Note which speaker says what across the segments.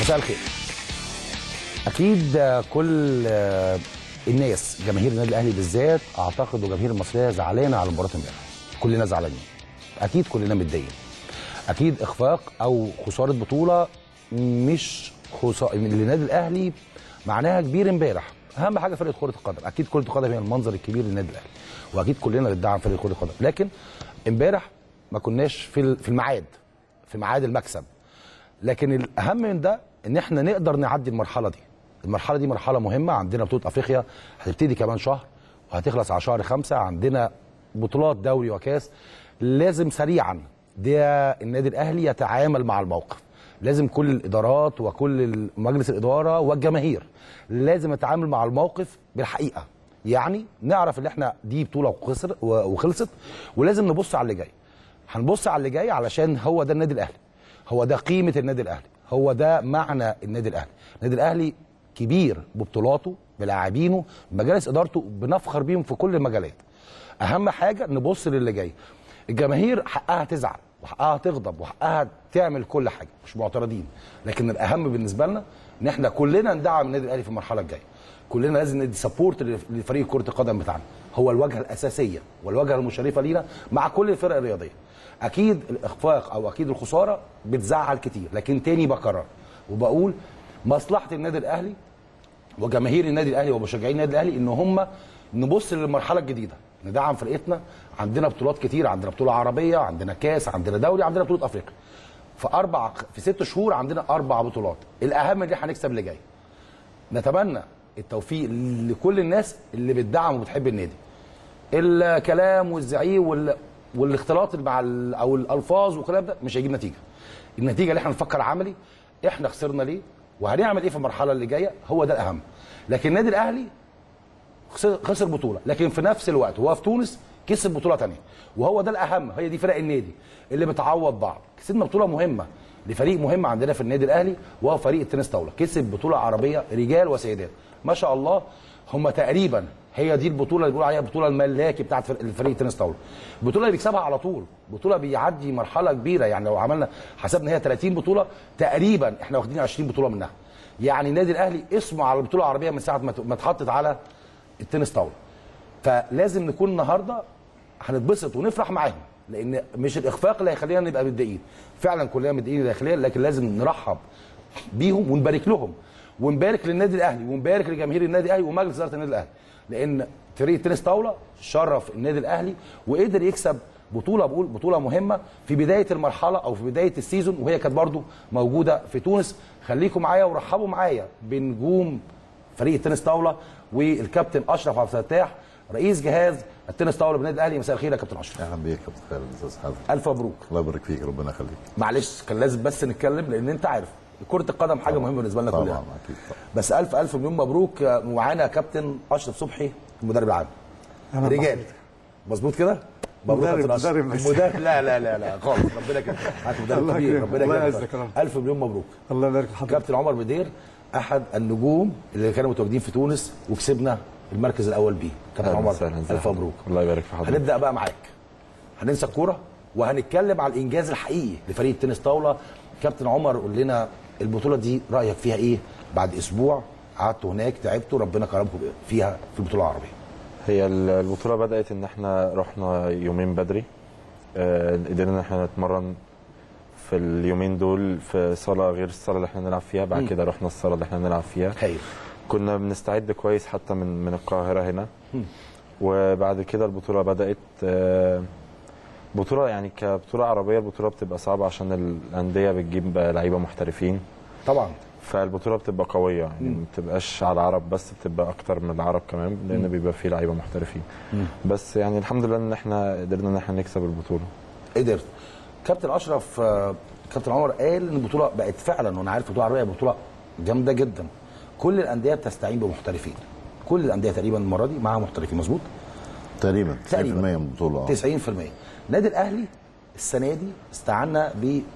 Speaker 1: مساء الخير اكيد آه، كل آه، الناس جماهير النادي الاهلي بالذات اعتقد والجماهير المصريه زعلانه على مباراه امبارح كلنا زعلانين اكيد كلنا متضايقين اكيد اخفاق او خساره بطوله مش خساره للنادي الاهلي معناها كبير امبارح اهم حاجه فرقه كره القدم اكيد كره القدم هي المنظر الكبير للنادي الاهلي واكيد كلنا بندعم فرقه كره القدم لكن امبارح ما كناش في في الميعاد في ميعاد المكسب لكن الاهم من ده ان احنا نقدر نعدي المرحله دي المرحله دي مرحله مهمه عندنا بطوله افريقيا هتبتدي كمان شهر وهتخلص على شهر خمسة عندنا بطولات دوري وكاس لازم سريعا ده النادي الاهلي يتعامل مع الموقف لازم كل الادارات وكل مجلس الاداره والجماهير لازم يتعامل مع الموقف بالحقيقه يعني نعرف ان احنا دي بطوله وخسر وخلصت ولازم نبص على اللي جاي هنبص على اللي جاي علشان هو ده النادي الاهلي هو ده قيمه النادي الاهلي هو ده معنى النادي الاهلي النادي الاهلي كبير ببطولاته بلاعبينه بمجالس ادارته بنفخر بيهم في كل المجالات اهم حاجه نبص للي جاي الجماهير حقها تزعل وحقها تغضب وحقها تعمل كل حاجه مش معترضين لكن الاهم بالنسبه لنا ان احنا كلنا ندعم النادي الاهلي في المرحله الجايه كلنا لازم ندي سبورت لفريق كره القدم بتاعنا هو الواجهه الاساسيه والواجهه المشرفه لينا مع كل الفرق الرياضيه اكيد الاخفاق او اكيد الخساره بتزعل كتير لكن تاني بكرر وبقول مصلحه النادي الاهلي وجماهير النادي الاهلي ومشجعين النادي الاهلي ان هم نبص للمرحله الجديده ندعم فرقتنا عندنا بطولات كتير عندنا بطوله عربيه عندنا كاس عندنا دوري عندنا بطوله افريقيا في اربع في ست شهور عندنا اربع بطولات الاهم ان احنا هنكسب اللي جاي نتمنى التوفيق لكل الناس اللي بتدعم وبتحب النادي الكلام والزعيق وال... والاختلاط مع ال... او الالفاظ والكلام ده مش هيجيب نتيجه النتيجه اللي احنا نفكر عملي احنا خسرنا ليه وهنعمل ايه في المرحله اللي جايه هو ده الاهم لكن النادي الاهلي خسر خسر بطوله لكن في نفس الوقت هو في تونس كسب بطوله ثانيه وهو ده الاهم هي دي فرق النادي اللي بتعوض بعض كسبنا بطوله مهمه لفريق مهم عندنا في النادي الاهلي وهو فريق التنس طاوله كسب بطوله عربيه رجال وسيدات ما شاء الله هم تقريبا هي دي البطوله اللي بيقولوا عليها البطوله الملاكي بتاعت الفريق التنس طاوله البطوله اللي بيكسبها على طول بطوله بيعدي مرحله كبيره يعني لو عملنا حسبنا هي 30 بطوله تقريبا احنا واخدين 20 بطوله منها يعني النادي الاهلي اسمه على البطوله العربيه من ساعه ما اتحطت على التنس طاوله فلازم نكون النهارده هنتبسط ونفرح معاهم لان مش الاخفاق اللي هيخلينا نبقى متضايقين فعلا كلنا متضايقين داخليا لكن لازم نرحب بيهم ونبارك لهم ونبارك للنادي الاهلي ونبارك لجماهير النادي الاهلي ومجلس اداره النادي الاهلي لان فريق التنس طاوله شرف النادي الاهلي وقدر يكسب بطوله بقول بطوله مهمه في بدايه المرحله او في بدايه السيزون وهي كانت برضو موجوده في تونس خليكم معايا ورحبوا معايا بنجوم فريق التنس طاوله والكابتن اشرف عبد الفتاح رئيس جهاز التنس طاوله بالنادي الاهلي مساء الخير يا كابتن اشرف
Speaker 2: اهلا بيك يا كابتن خالد استاذ حازم
Speaker 1: الف مبروك
Speaker 2: الله يبارك فيك ربنا يخليك
Speaker 1: معلش كان لازم بس نتكلم لان انت عارف كره القدم حاجه مهمه بالنسبه لنا
Speaker 2: طبعا
Speaker 1: كلنا
Speaker 2: اكيد طبعا
Speaker 1: بس الف الف مليون مبروك ومعانا كابتن اشرف صبحي المدرب العام
Speaker 3: أهلا
Speaker 1: رجال مظبوط كده مبروك
Speaker 3: مدرب-
Speaker 1: كابتن أشرف.
Speaker 3: مدرب بس.
Speaker 1: مدرب لا لا لا لا خالص ربنا يكرمك هات مدرب
Speaker 3: الله
Speaker 1: كبير
Speaker 3: يكرمك.
Speaker 1: ربنا
Speaker 3: الله
Speaker 1: يكرمك
Speaker 3: يعزك يا رب.
Speaker 1: الف مليون مبروك
Speaker 3: الله يبارك في حضرتك
Speaker 1: كابتن عمر بدير احد النجوم اللي كانوا متواجدين في تونس وكسبنا المركز الاول بيه كابتن
Speaker 4: أهلا
Speaker 1: عمر
Speaker 4: وسهلا، ازي
Speaker 1: الف
Speaker 4: حضرتك؟
Speaker 1: مبروك
Speaker 4: الله يبارك في حضرتك
Speaker 1: هنبدا بقى معاك هننسى الكوره وهنتكلم على الانجاز الحقيقي لفريق التنس طاوله كابتن عمر قول لنا البطوله دي رايك فيها ايه بعد اسبوع قعدتوا هناك تعبتوا ربنا كرمكم فيها في البطوله العربيه
Speaker 4: هي ال- البطوله بدات ان احنا رحنا يومين بدري آه، قدرنا ان احنا نتمرن في اليومين دول في صاله غير الصاله اللي احنا نلعب فيها بعد
Speaker 1: مم.
Speaker 4: كده رحنا الصاله اللي احنا نلعب فيها
Speaker 1: هايل
Speaker 4: كنا بنستعد كويس حتى من من القاهره هنا
Speaker 1: مم.
Speaker 4: وبعد كده البطوله بدات آه، بطوله يعني كبطوله عربيه البطوله بتبقى صعبه عشان الانديه بتجيب لعيبه محترفين
Speaker 1: طبعا
Speaker 4: فالبطوله بتبقى قويه يعني
Speaker 1: مم.
Speaker 4: ما بتبقاش على العرب بس بتبقى اكتر من العرب كمان لان
Speaker 1: مم.
Speaker 4: بيبقى فيه لعيبه محترفين
Speaker 1: مم.
Speaker 4: بس يعني الحمد لله ان احنا قدرنا ان احنا نكسب البطوله
Speaker 1: قدرت كابتن اشرف آه، كابتن عمر قال ان البطوله بقت فعلا وانا عارف البطوله العربيه بطوله جامده جدا كل الانديه بتستعين بمحترفين كل الانديه تقريبا المره دي معاها محترفين مظبوط
Speaker 2: تقريبا 90%
Speaker 1: تقريباً.
Speaker 2: من البطوله اه
Speaker 1: 90% النادي الاهلي السنه دي استعنا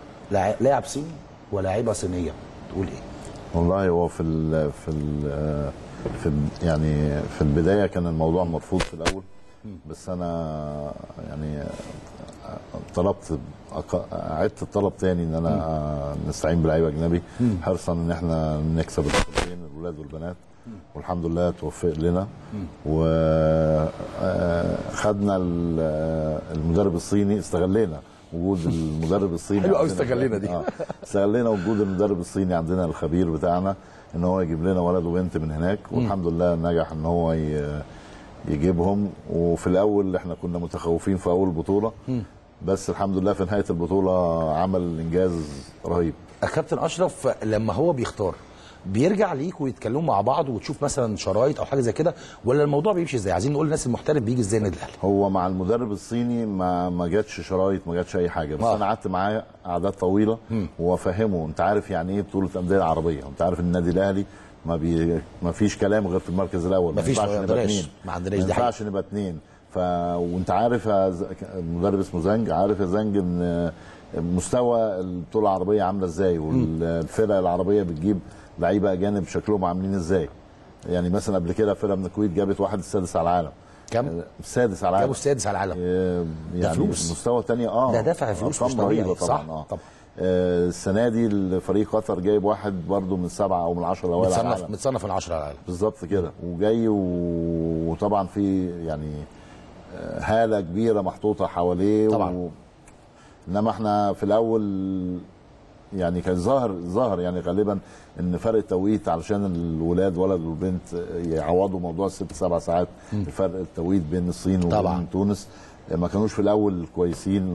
Speaker 1: بلاعب صيني ولاعيبه صينيه تقول ايه
Speaker 2: والله هو في ال في ال في ال- يعني في البدايه كان الموضوع مرفوض في الاول بس انا يعني طلبت أق- عدت الطلب تاني ان انا آه، نستعين بلعيبه اجنبي حرصا ان احنا نكسب البطولتين الولاد والبنات والحمد لله توفق لنا وخدنا المدرب الصيني استغلينا وجود المدرب الصيني
Speaker 1: حلو أوي
Speaker 2: عندنا.
Speaker 1: استغلينا دي.
Speaker 2: آه. استغلينا وجود المدرب الصيني عندنا الخبير بتاعنا ان هو يجيب لنا ولد وبنت من هناك والحمد لله نجح ان هو ي- يجيبهم وفي الاول احنا كنا متخوفين في اول بطوله بس الحمد لله في نهايه البطوله عمل انجاز رهيب
Speaker 1: كابتن اشرف لما هو بيختار بيرجع ليك ويتكلموا مع بعض وتشوف مثلا شرايط او حاجه زي كده ولا الموضوع بيمشي ازاي عايزين نقول للناس المحترف بيجي ازاي النادي الاهلي
Speaker 2: هو مع المدرب الصيني ما ما جاتش شرايط ما جاتش اي حاجه بس
Speaker 1: آه.
Speaker 2: انا قعدت معاه قعدات طويله وافهمه انت عارف يعني ايه بطوله انديه عربيه انت عارف النادي الاهلي ما بي ما فيش كلام غير في المركز الاول
Speaker 1: ما فيش،
Speaker 2: ينفعش
Speaker 1: ما
Speaker 2: نبقى
Speaker 1: عندناش.
Speaker 2: اتنين.
Speaker 1: ما عندناش،
Speaker 2: ما
Speaker 1: دي حقيقة.
Speaker 2: ينفعش نبقى اتنين ف وانت عارف يا ز- المدرب اسمه زنج عارف يا زنج ان مستوى البطوله العربيه عامله ازاي والفرق العربيه بتجيب لعيبه اجانب شكلهم عاملين ازاي يعني مثلا قبل كده فرقه من الكويت جابت واحد السادس على العالم
Speaker 1: كم؟
Speaker 2: السادس على العالم
Speaker 1: جابوا السادس على العالم
Speaker 2: آه، يعني
Speaker 1: فلوس.
Speaker 2: مستوى تاني اه
Speaker 1: ده دافع فلوس
Speaker 2: أرقام
Speaker 1: مش طبيعي،
Speaker 2: رهيبة
Speaker 1: صح؟
Speaker 2: طبعا اه
Speaker 1: طبعا.
Speaker 2: آه، السنه دي الفريق قطر جايب واحد برضو من سبعه او من عشره الاوائل على
Speaker 1: متصنف
Speaker 2: العالم
Speaker 1: متصنف من 10 على العالم
Speaker 2: بالظبط كده وجاي و- وطبعا في يعني آه، هاله كبيره محطوطه حواليه
Speaker 1: طبعا.
Speaker 2: و... انما احنا في الاول يعني كان ظاهر ظاهر يعني غالبا ان فرق التوقيت علشان الولاد ولد والبنت يعوضوا موضوع الست سبع ساعات فرق التوقيت بين الصين
Speaker 1: طبعا.
Speaker 2: وبين تونس ما كانوش في الاول كويسين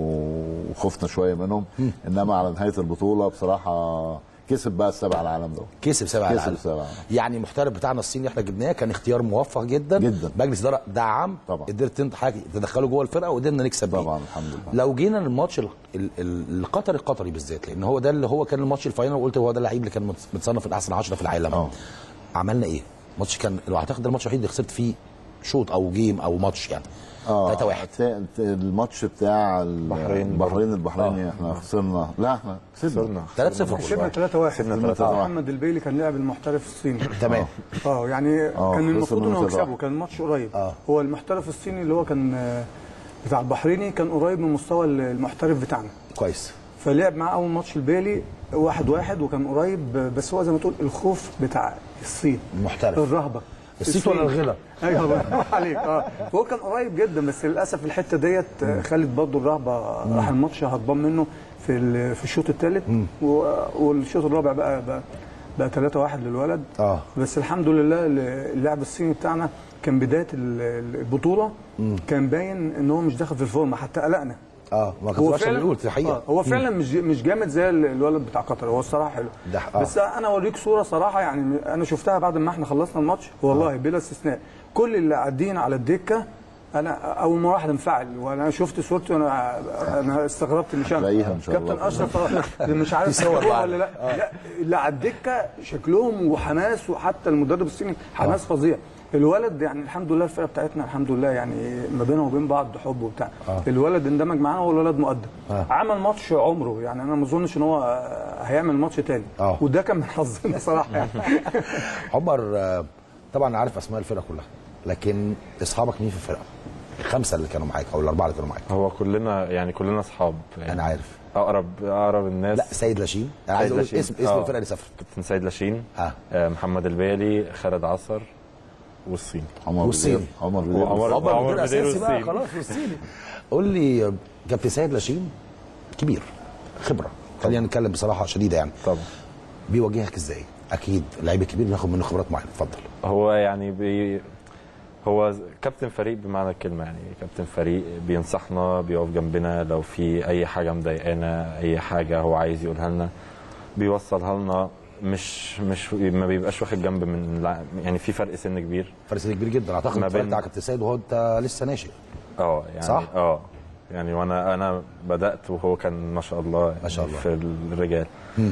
Speaker 2: و- وخفنا شويه منهم انما على نهايه البطوله بصراحه كسب بقى السبع العالم ده
Speaker 1: كسب سبعه على
Speaker 2: كسب
Speaker 1: العالم
Speaker 2: سبعة.
Speaker 1: يعني محترف بتاعنا الصيني اللي احنا جبناه كان اختيار موفق جدا
Speaker 2: جدا.
Speaker 1: مجلس اداره دعم
Speaker 2: طبعا.
Speaker 1: قدرت انت حاجه تدخله جوه الفرقه وقدرنا نكسب بيه.
Speaker 2: طبعا الحمد لله
Speaker 1: لو جينا للماتش ال- ال- ال- القطري القطري بالذات لان هو ده اللي هو كان الماتش الفاينل وقلت هو ده اللعيب اللي كان متص- متصنف الاحسن 10 في العالم
Speaker 2: اه.
Speaker 1: عملنا ايه؟ ماتش كان لو اعتقد ده الماتش الوحيد اللي خسرت فيه شوط او جيم او ماتش يعني 3 1
Speaker 2: الت- الماتش بتاع ال-
Speaker 4: البحرين
Speaker 2: البحرين البحريني احنا خسرنا لا احنا كسبنا
Speaker 1: 3 0
Speaker 3: كسبنا 3 1
Speaker 2: كسبنا 3 1
Speaker 3: محمد البيلي كان لاعب المحترف الصيني
Speaker 1: تمام
Speaker 3: اه يعني
Speaker 2: آه،
Speaker 3: كان المفروض
Speaker 2: خسرنا
Speaker 3: انه
Speaker 2: 3-1.
Speaker 3: يكسبه كان الماتش قريب
Speaker 1: آه.
Speaker 3: هو المحترف الصيني اللي هو كان آه، بتاع البحريني كان قريب من مستوى المحترف بتاعنا
Speaker 1: كويس
Speaker 3: فلعب معاه اول ماتش البيلي واحد واحد وكان قريب بس هو زي ما تقول الخوف بتاع الصين
Speaker 1: المحترف.
Speaker 3: الرهبه
Speaker 1: الصيت ولا
Speaker 3: الصين.
Speaker 1: الغلا؟
Speaker 3: ايوه الله ينور عليك اه فهو كان قريب جدا بس للاسف الحته ديت آه، خلت برضه الرهبه راح الماتش هربان منه في ال- في الشوط الثالث والشوط الرابع بقى بقى, بقى 3 1 للولد
Speaker 1: اه.
Speaker 3: بس الحمد لله اللاعب الصيني بتاعنا كان بدايه ال- البطوله كان باين ان هو مش داخل في الفورمه حتى قلقنا
Speaker 1: اه ما
Speaker 3: هو
Speaker 1: كنتش
Speaker 3: فعلا
Speaker 1: بيقول في الحقيقه
Speaker 3: آه هو فعلا مش مش جامد زي الولد بتاع قطر هو الصراحه حلو
Speaker 1: ده- آه.
Speaker 3: بس انا اوريك صوره صراحه يعني انا شفتها بعد ما احنا خلصنا الماتش والله بلا استثناء كل اللي قاعدين على الدكه انا اول ما واحد انفعل وانا شفت صورتي وانا انا استغربت مش انا
Speaker 2: هتلاقيها إن شاء الله.
Speaker 3: كابتن اشرف آه، مش عارف
Speaker 1: في صور
Speaker 3: فاكروها
Speaker 1: بعد.
Speaker 3: ولا لا لا اللي على الدكه شكلهم وحماس وحتى المدرب الصيني حماس فظيع الولد يعني الحمد لله الفرقه بتاعتنا الحمد لله يعني ما بينها وبين بعض حب وبتاع الولد اندمج معانا هو الولد مؤدب عمل ماتش عمره يعني انا ما اظنش ان هو آه، هيعمل ماتش تاني
Speaker 1: آه.
Speaker 3: وده كان من حظنا صراحه يعني
Speaker 1: عمر آه، طبعا عارف اسماء الفرقه كلها لكن اصحابك مين في الفرقه؟ الخمسه اللي كانوا معاك او الاربعه اللي كانوا معاك
Speaker 4: هو كلنا يعني كلنا اصحاب يعني
Speaker 1: انا عارف
Speaker 4: اقرب اقرب الناس
Speaker 1: لا سيد لاشين انا عايز
Speaker 4: سيد
Speaker 1: اقول
Speaker 4: لاشين.
Speaker 1: اسم اسم
Speaker 4: آه.
Speaker 1: الفرقه اللي سافرت
Speaker 4: كابتن سيد لاشين
Speaker 1: آه.
Speaker 4: آه محمد البيلي خالد عصر والصين
Speaker 2: عمر
Speaker 1: والصيني.
Speaker 2: بدير عمر بدير
Speaker 4: وعمر-
Speaker 1: عمر
Speaker 4: عمر
Speaker 1: مدير
Speaker 4: بدير
Speaker 1: اساسي بقى
Speaker 4: والصيني.
Speaker 1: خلاص والصيني قول لي آه، كابتن سيد لاشين كبير خبره خلينا نتكلم بصراحه شديده يعني
Speaker 4: طبعا
Speaker 1: بيواجهك ازاي؟ اكيد اللعيب الكبير بياخد منه خبرات معينه اتفضل
Speaker 4: هو يعني بي هو كابتن فريق بمعنى الكلمه يعني كابتن فريق بينصحنا بيقف جنبنا لو في اي حاجه مضايقانا اي حاجه هو عايز يقولها لنا بيوصلها لنا مش مش ما بيبقاش واخد جنب من الع- يعني في فرق سن كبير
Speaker 1: فرق سن كبير جدا اعتقد
Speaker 4: ما
Speaker 1: اتفرجت
Speaker 4: بين-
Speaker 1: على كابتن سيد وهو انت لسه ناشئ
Speaker 4: اه يعني
Speaker 1: صح؟
Speaker 4: اه يعني وانا انا بدات وهو كان ما شاء الله
Speaker 1: ما شاء الله.
Speaker 4: في الرجال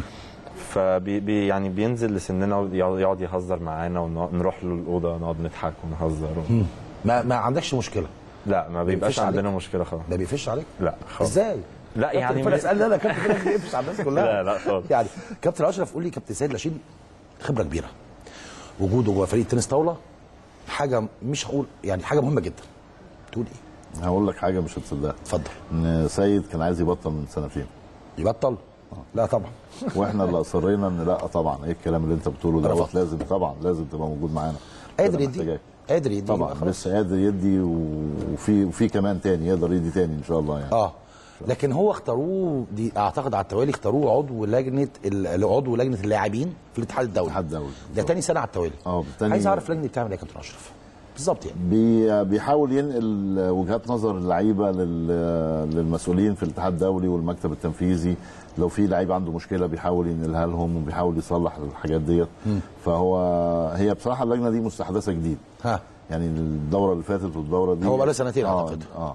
Speaker 4: فبي بي يعني بينزل لسننا ويقعد يقعد يهزر معانا ونروح له الاوضه نقعد نضحك ونهزر و...
Speaker 1: ما ما عندكش مشكله
Speaker 4: لا ما بيبقاش
Speaker 1: بيقفش عليك؟
Speaker 4: عندنا مشكله خالص
Speaker 1: ما بيقفش عليك
Speaker 4: لا خالص
Speaker 1: ازاي؟
Speaker 4: لا يعني
Speaker 1: يعني اسالني انا كابتن كده بيقفش على الناس كلها
Speaker 4: لا، لا خالص.
Speaker 1: يعني كابتن اشرف قول لي كابتن سيد لاشين خبره كبيره وجوده جوه فريق تنس طاوله حاجه مش هقول يعني حاجه مهمه جدا تقول ايه؟
Speaker 2: هقول لك حاجه مش هتصدقها
Speaker 1: اتفضل
Speaker 2: ان سيد كان عايز يبطل من سنتين
Speaker 1: يبطل لا طبعا
Speaker 2: واحنا اللي اصرينا ان لا طبعا ايه الكلام اللي انت بتقوله دوت
Speaker 1: رفضت.
Speaker 2: لازم طبعا لازم تبقى موجود معانا
Speaker 1: قادر
Speaker 2: كده
Speaker 1: يدي
Speaker 2: محتاجاك.
Speaker 1: قادر يدي
Speaker 2: طبعا
Speaker 1: خلاص.
Speaker 2: لسه قادر يدي وفي وفي كمان تاني يقدر يدي تاني ان شاء الله يعني
Speaker 1: اه لكن هو اختاروه دي اعتقد على التوالي اختاروه عضو لجنه ال- عضو لجنه اللاعبين في الاتحاد الدولي
Speaker 2: الاتحاد الدولي.
Speaker 1: ده تاني سنه على التوالي
Speaker 2: اه تاني-
Speaker 1: عايز اعرف اللجنه دي بتعمل ايه يا كابتن اشرف بالظبط يعني
Speaker 2: بي بيحاول ينقل وجهات نظر اللعيبه لل- للمسؤولين في الاتحاد الدولي والمكتب التنفيذي لو في لعيب عنده مشكله بيحاول ينقلها لهم وبيحاول يصلح الحاجات ديت فهو هي بصراحه اللجنه دي مستحدثه جديد
Speaker 1: ها
Speaker 2: يعني الدوره اللي فاتت والدوره دي
Speaker 1: هو بقاله سنتين
Speaker 2: آه
Speaker 1: أعتقد.
Speaker 2: اه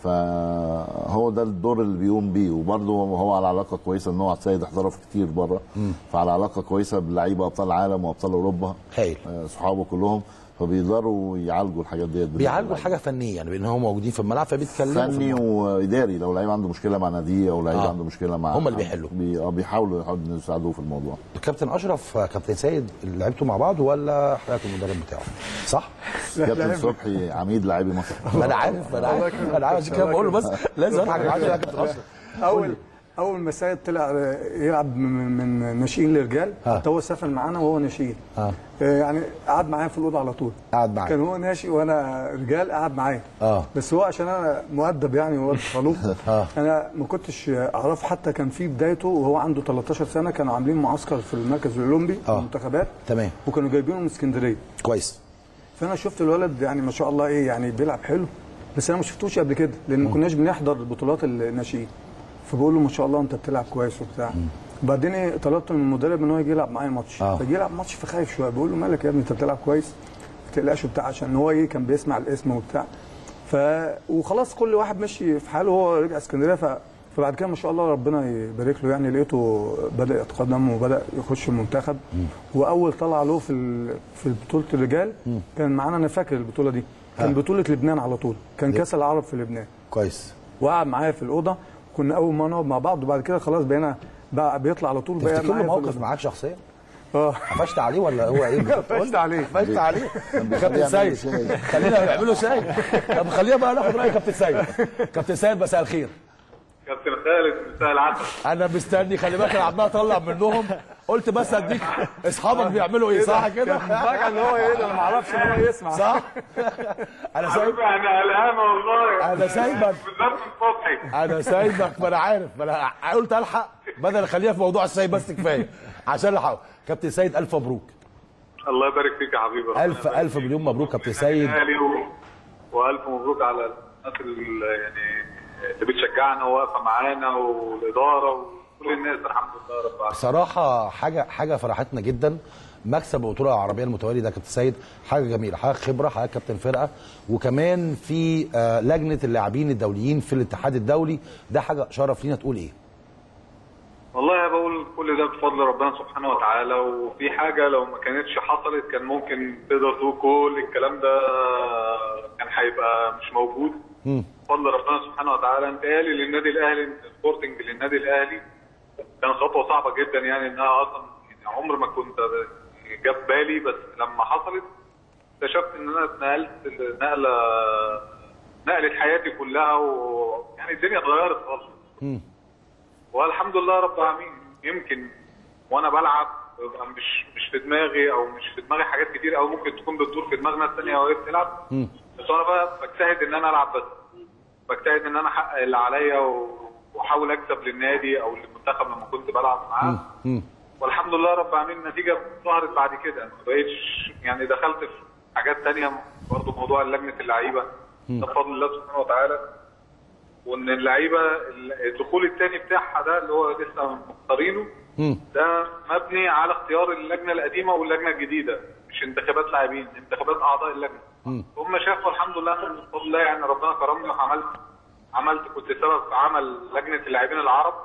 Speaker 2: فهو ده الدور اللي بيقوم بيه وبرضه هو على علاقه كويسه ان هو سيد احترف كتير بره فعلى علاقه كويسه بلعيبه ابطال العالم وابطال اوروبا
Speaker 1: هايل
Speaker 2: آه، صحابه كلهم فبيقدروا يعالجوا الحاجات ديت
Speaker 1: بيعالجوا حاجه فنيه يعني بان هم موجودين في الملعب فبيتكلموا في
Speaker 2: فني
Speaker 1: الموضوع.
Speaker 2: واداري لو لعيب عنده مشكله مع ناديه او لعيب
Speaker 1: آه.
Speaker 2: عنده مشكله مع
Speaker 1: هم اللي بيحلوا.
Speaker 2: بي... آه، بيحاولوا يحاولوا يساعدوه في الموضوع
Speaker 1: كابتن اشرف كابتن سيد لعبتوا مع بعض ولا حضرتك المدرب بتاعه صح
Speaker 2: كابتن صبحي عميد لاعبي مصر
Speaker 1: ما انا عارف ما انا عارف انا عارف عشان كده بقول له بس لازم اضحك معاك يا كابتن اشرف
Speaker 3: اول اول ما سيد طلع يلعب من, من ناشئين لرجال
Speaker 1: ها.
Speaker 3: حتى هو سافر معانا وهو ناشئين
Speaker 1: ها.
Speaker 3: آه، يعني قعد معايا في الاوضه على طول
Speaker 1: قعد معاك.
Speaker 3: كان هو ناشئ وانا رجال قعد معايا
Speaker 1: اه.
Speaker 3: بس هو عشان انا مؤدب يعني واد خلوق
Speaker 1: اه.
Speaker 3: انا ما كنتش اعرفه حتى كان في بدايته وهو عنده 13 سنه كانوا عاملين معسكر في المركز الاولمبي
Speaker 1: اه.
Speaker 3: المنتخبات
Speaker 1: تمام.
Speaker 3: وكانوا جايبينه من اسكندريه
Speaker 1: كويس
Speaker 3: فانا شفت الولد يعني ما شاء الله ايه يعني بيلعب حلو بس انا ما شفتوش قبل كده لان ما كناش بنحضر بطولات الناشئين فبقول له ما شاء الله انت بتلعب كويس وبتاع وبعدين ايه طلبت من المدرب ان هو يجي يلعب معايا ماتش
Speaker 1: آه.
Speaker 3: فجي يلعب ماتش فخايف شويه بقول له مالك يا ابني انت بتلعب كويس ما تقلقش وبتاع عشان هو ايه كان بيسمع الاسم وبتاع ف وخلاص كل واحد ماشي في حاله وهو رجع اسكندريه ف فبعد كده ما شاء الله ربنا يبارك له يعني لقيته بدا يتقدم وبدا يخش المنتخب واول طلعه له في ال- في بطوله الرجال كان معانا انا فاكر البطوله دي كان بطوله لبنان على طول كان كاس العرب في لبنان
Speaker 1: كويس
Speaker 3: وقعد معايا في الاوضه كنا اول ما نقعد مع بعض وبعد كده خلاص بقينا بقى بيطلع على طول بقى
Speaker 1: تفتكر له
Speaker 3: معايا في
Speaker 1: موقف
Speaker 3: الأوضة.
Speaker 1: معاك شخصيا
Speaker 3: اه
Speaker 1: قفشت عليه ولا هو ايه
Speaker 3: قفشت عليه.
Speaker 1: قفشت عليه كابتن
Speaker 2: بيخليه يعمل
Speaker 1: سيد
Speaker 2: له شاي.
Speaker 1: خلينا نعمله شاي طب خلينا بقى ناخد راي كابتن سيد كابتن سيد مساء الخير
Speaker 5: كابتن خالد مساء العسل
Speaker 1: انا مستني خلي بالك انا عمال اطلع منهم قلت بس اديك اصحابك بيعملوا ايه صح كده
Speaker 3: فاكر ان هو ايه ده انا ما اعرفش ان هو يسمع
Speaker 1: صح انا سايب
Speaker 5: حبيبي انا قلقان والله
Speaker 1: أنا سايبك.
Speaker 5: بالذات من صبحي
Speaker 1: انا سايبك ما انا عارف ما انا قلت الحق بدل اخليها في موضوع السايب بس كفايه عشان الحق كابتن سيد الف مبروك
Speaker 5: الله يبارك فيك يا حبيبي ربنا
Speaker 1: الف
Speaker 5: يبارك
Speaker 1: الف
Speaker 5: فيك.
Speaker 1: مليون مبروك كابتن سيد
Speaker 5: اهلي و... والف مبروك على الناس اللي يعني اللي بتشجعنا وواقفه معانا والاداره وكل الناس الحمد لله رب العالمين
Speaker 1: بصراحه حاجه حاجه فرحتنا جدا مكسب البطوله العربيه المتوالي ده كابتن سيد حاجه جميله حاجه خبره حاجه كابتن فرقه وكمان في آه، لجنه اللاعبين الدوليين في الاتحاد الدولي ده حاجه شرف لينا تقول ايه
Speaker 5: والله بقول كل ده بفضل ربنا سبحانه وتعالى وفي حاجة لو ما كانتش حصلت كان ممكن تقدر تقول كل الكلام ده كان هيبقى مش موجود بفضل ربنا سبحانه وتعالى انتقالي للنادي الاهلي من سبورتنج للنادي الاهلي كان خطوة صعبة جدا يعني انها اصلا يعني عمر ما كنت جاب بالي بس لما حصلت اكتشفت ان انا اتنقلت نقلة نقلت حياتي كلها ويعني الدنيا اتغيرت خالص والحمد لله رب العالمين يمكن وانا بلعب ببقى مش مش في دماغي او مش في دماغي حاجات كتير او ممكن تكون بتدور في دماغ ناس ثانيه وهي بتلعب بس انا بقى بجتهد ان انا العب بس بجتهد ان انا احقق اللي عليا و- واحاول اكسب للنادي او للمنتخب لما كنت بلعب معاه والحمد لله رب العالمين النتيجه ظهرت بعد كده ما بقتش يعني دخلت في حاجات تانية برضه موضوع لجنه اللعيبه ده بفضل الله سبحانه وتعالى وان اللعيبه الدخول الثاني بتاعها ده اللي هو لسه مختارينه ده مبني على اختيار اللجنه القديمه واللجنه الجديده مش انتخابات لاعبين انتخابات اعضاء اللجنه هم شافوا الحمد لله أنا بفضل الله يعني ربنا كرمني وعملت عملت كنت سبب في عمل لجنه اللاعبين العرب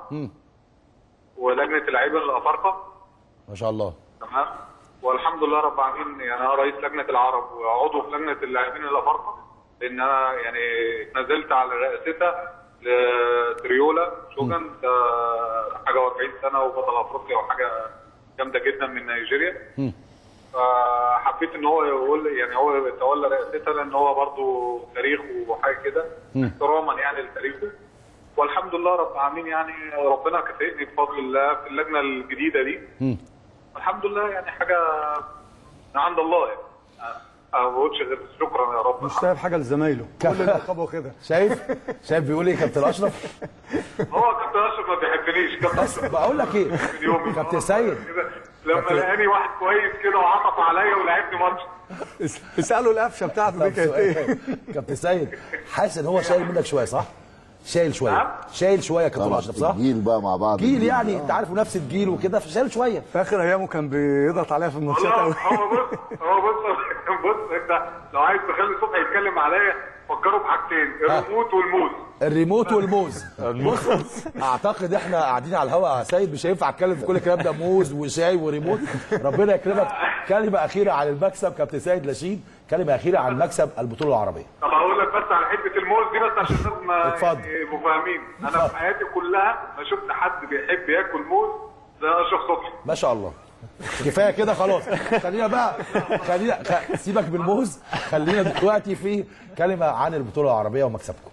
Speaker 5: ولجنه اللاعبين الافارقه
Speaker 1: ما شاء الله
Speaker 5: تمام والحمد لله رب العالمين يعني انا رئيس لجنه العرب وعضو في لجنه اللاعبين الافارقه لان انا يعني نزلت على رئاستها لتريولا شوغان ده حاجه و40 سنه وبطل افريقيا وحاجه جامده جدا من نيجيريا فحبيت حبيت ان هو يقول يعني هو يتولى رئاستها لان هو برضه تاريخ وحاجه كده احتراما يعني لتاريخه والحمد لله رب العالمين يعني ربنا كافئني بفضل الله في اللجنه الجديده دي الحمد لله يعني حاجه من عند الله يعني أنا ما بقولش غير شكرا يا رب
Speaker 3: مش سايب حاجه لزمايله كل الالقاب واخدها
Speaker 1: شايف شايف بيقول ايه كابتن اشرف
Speaker 5: هو كابتن اشرف ما بيحبنيش كابتن اشرف
Speaker 1: بقول لك ايه
Speaker 5: من يومي
Speaker 1: كابتن سيد
Speaker 5: كده لما لقاني واحد كويس كده وعطف عليا ولعبني ماتش
Speaker 3: اسالوا القفشه بتاعته
Speaker 1: طب
Speaker 3: دي كانت ايه
Speaker 1: سؤال. كابتن سيد حاسس ان هو شايل منك شويه صح؟ شايل شويه
Speaker 5: نعم.
Speaker 1: شايل شويه يا كابتن
Speaker 2: طبعا
Speaker 1: اشرف صح؟
Speaker 2: الجيل بقى مع بعض
Speaker 1: جيل يعني انت عارف نفس الجيل وكده فشايل شويه
Speaker 3: في اخر ايامه كان بيضغط عليها في الماتشات
Speaker 5: والله
Speaker 3: قوي
Speaker 5: هو بص هو بص بص انت لو عايز تخلي صبحي يتكلم عليا فكروا بحاجتين الريموت والموز
Speaker 1: الريموت والموز بص اعتقد احنا قاعدين على الهواء يا سيد مش هينفع اتكلم في كل الكلام ده موز وشاي وريموت ربنا يكرمك كلمه اخيره عن المكسب كابتن سيد لاشين كلمه اخيره عن مكسب البطوله العربيه
Speaker 5: طب هقول لك بس على حته الموز دي بس عشان الناس ما
Speaker 1: اتفضل.
Speaker 5: يعني يبقوا فاهمين انا
Speaker 1: اتفضل.
Speaker 5: في حياتي كلها ما شفت حد بيحب ياكل موز زي اشرف صبحي
Speaker 1: ما شاء الله كفايه كده خلاص خلينا بقى خلينا خ... سيبك بالموز خلينا دلوقتي في كلمه عن البطوله العربيه ومكسبكم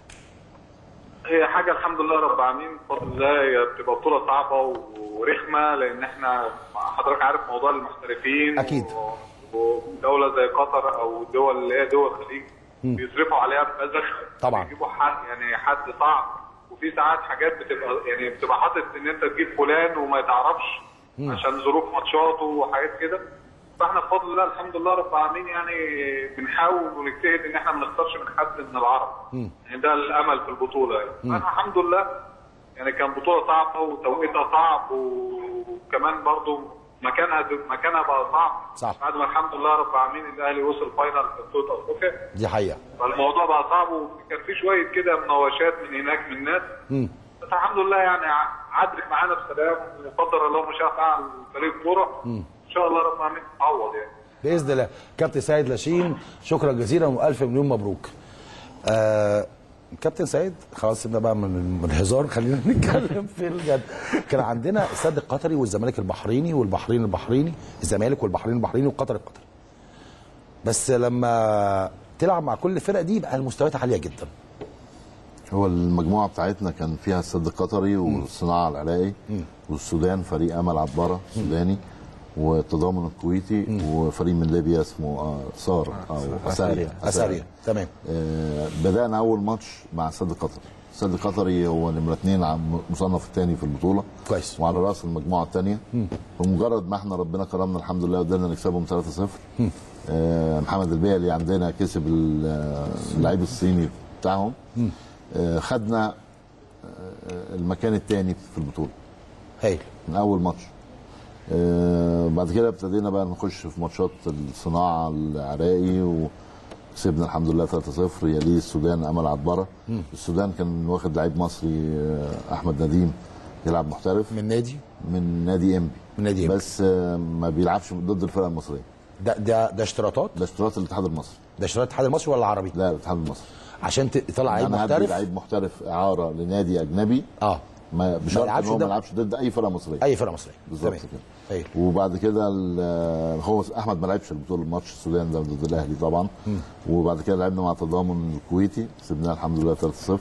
Speaker 5: هي حاجه الحمد لله رب العالمين بفضل الله هي بتبقى بطوله صعبه ورخمه لان احنا حضرتك عارف موضوع المحترفين
Speaker 1: أكيد.
Speaker 5: و- ودوله زي قطر او الدول اللي هي دول الخليج بيصرفوا عليها ببذخ
Speaker 1: طبعا.
Speaker 5: بيجيبوا حد يعني حد صعب وفي ساعات حاجات بتبقى يعني بتبقى حاطط ان انت تجيب فلان وما تعرفش عشان ظروف ماتشاته وحاجات كده فاحنا بفضل الله الحمد لله رب العالمين يعني بنحاول ونجتهد ان احنا ما نختارش من حد من العرب يعني ده الامل في البطوله يعني فاحنا الحمد لله يعني كان بطوله صعبه وتوقيتها صعب وكمان برضو مكانها مكانها بقى صعب
Speaker 1: صعب.
Speaker 5: بعد ما الحمد لله رب العالمين الاهلي وصل فاينل في بطوله افريقيا
Speaker 1: دي حقيقه
Speaker 5: فالموضوع بقى صعب وكان في شويه كده مناوشات من هناك من الناس بس الحمد لله يعني ع- عدت معانا بسلام وقدر الله ما شاء فعل فريق كوره ان شاء الله رب العالمين تعوض يعني
Speaker 1: باذن الله كابتن سيد لاشين شكرا جزيلا والف مليون مبروك آه كابتن سيد خلاص سيبنا بقى من من الهزار خلينا نتكلم في الجد كان عندنا السد القطري والزمالك البحريني والبحرين البحريني الزمالك والبحرين البحريني وقطر القطري بس لما تلعب مع كل الفرق دي بقى المستويات عاليه جدا
Speaker 2: هو المجموعه بتاعتنا كان فيها السد القطري والصناعه العراقي والسودان فريق امل عباره سوداني والتضامن الكويتي وفريق من ليبيا اسمه آه، صار او اساريا
Speaker 1: اساريا تمام
Speaker 2: آه، بدانا اول ماتش مع السد القطري السد القطري هو نمره اثنين عم مصنف الثاني في البطوله
Speaker 1: كويس.
Speaker 2: وعلى راس المجموعه الثانيه بمجرد ما احنا ربنا كرمنا الحمد لله قدرنا نكسبهم 3-0 آه، محمد البيلي عندنا كسب ال- آه، اللعيب الصيني بتاعهم آه، خدنا آه، المكان الثاني في البطوله
Speaker 1: هايل
Speaker 2: من اول ماتش آه، بعد كده ابتدينا بقى نخش في ماتشات الصناعه العراقي وكسبنا الحمد لله 3-0 يليه السودان امل عباره السودان كان واخد لعيب مصري آه، احمد نديم يلعب محترف
Speaker 1: من نادي
Speaker 2: من نادي انبي
Speaker 1: من نادي إنبي.
Speaker 2: بس آه، ما بيلعبش ضد الفرقه المصريه
Speaker 1: ده ده ده اشتراطات
Speaker 2: ده اشتراط الاتحاد المصري
Speaker 1: ده اشتراط الاتحاد المصري ولا العربي
Speaker 2: لا الاتحاد المصري
Speaker 1: عشان ت- يطلع لعيب
Speaker 2: انا هدي
Speaker 1: محترف
Speaker 2: لعيب محترف اعاره لنادي اجنبي
Speaker 1: اه
Speaker 2: ما بشرط ان
Speaker 1: يلعبش
Speaker 2: هو ما
Speaker 1: ده-
Speaker 2: يلعبش ضد اي فرقه مصريه
Speaker 1: اي فرقه مصريه
Speaker 2: بالظبط
Speaker 1: تمام.
Speaker 2: كده
Speaker 1: هايل
Speaker 2: وبعد كده ال- هو احمد ما لعبش البطوله ماتش السودان ده ضد الاهلي طبعا وبعد كده لعبنا مع تضامن الكويتي كسبناه الحمد لله 3-0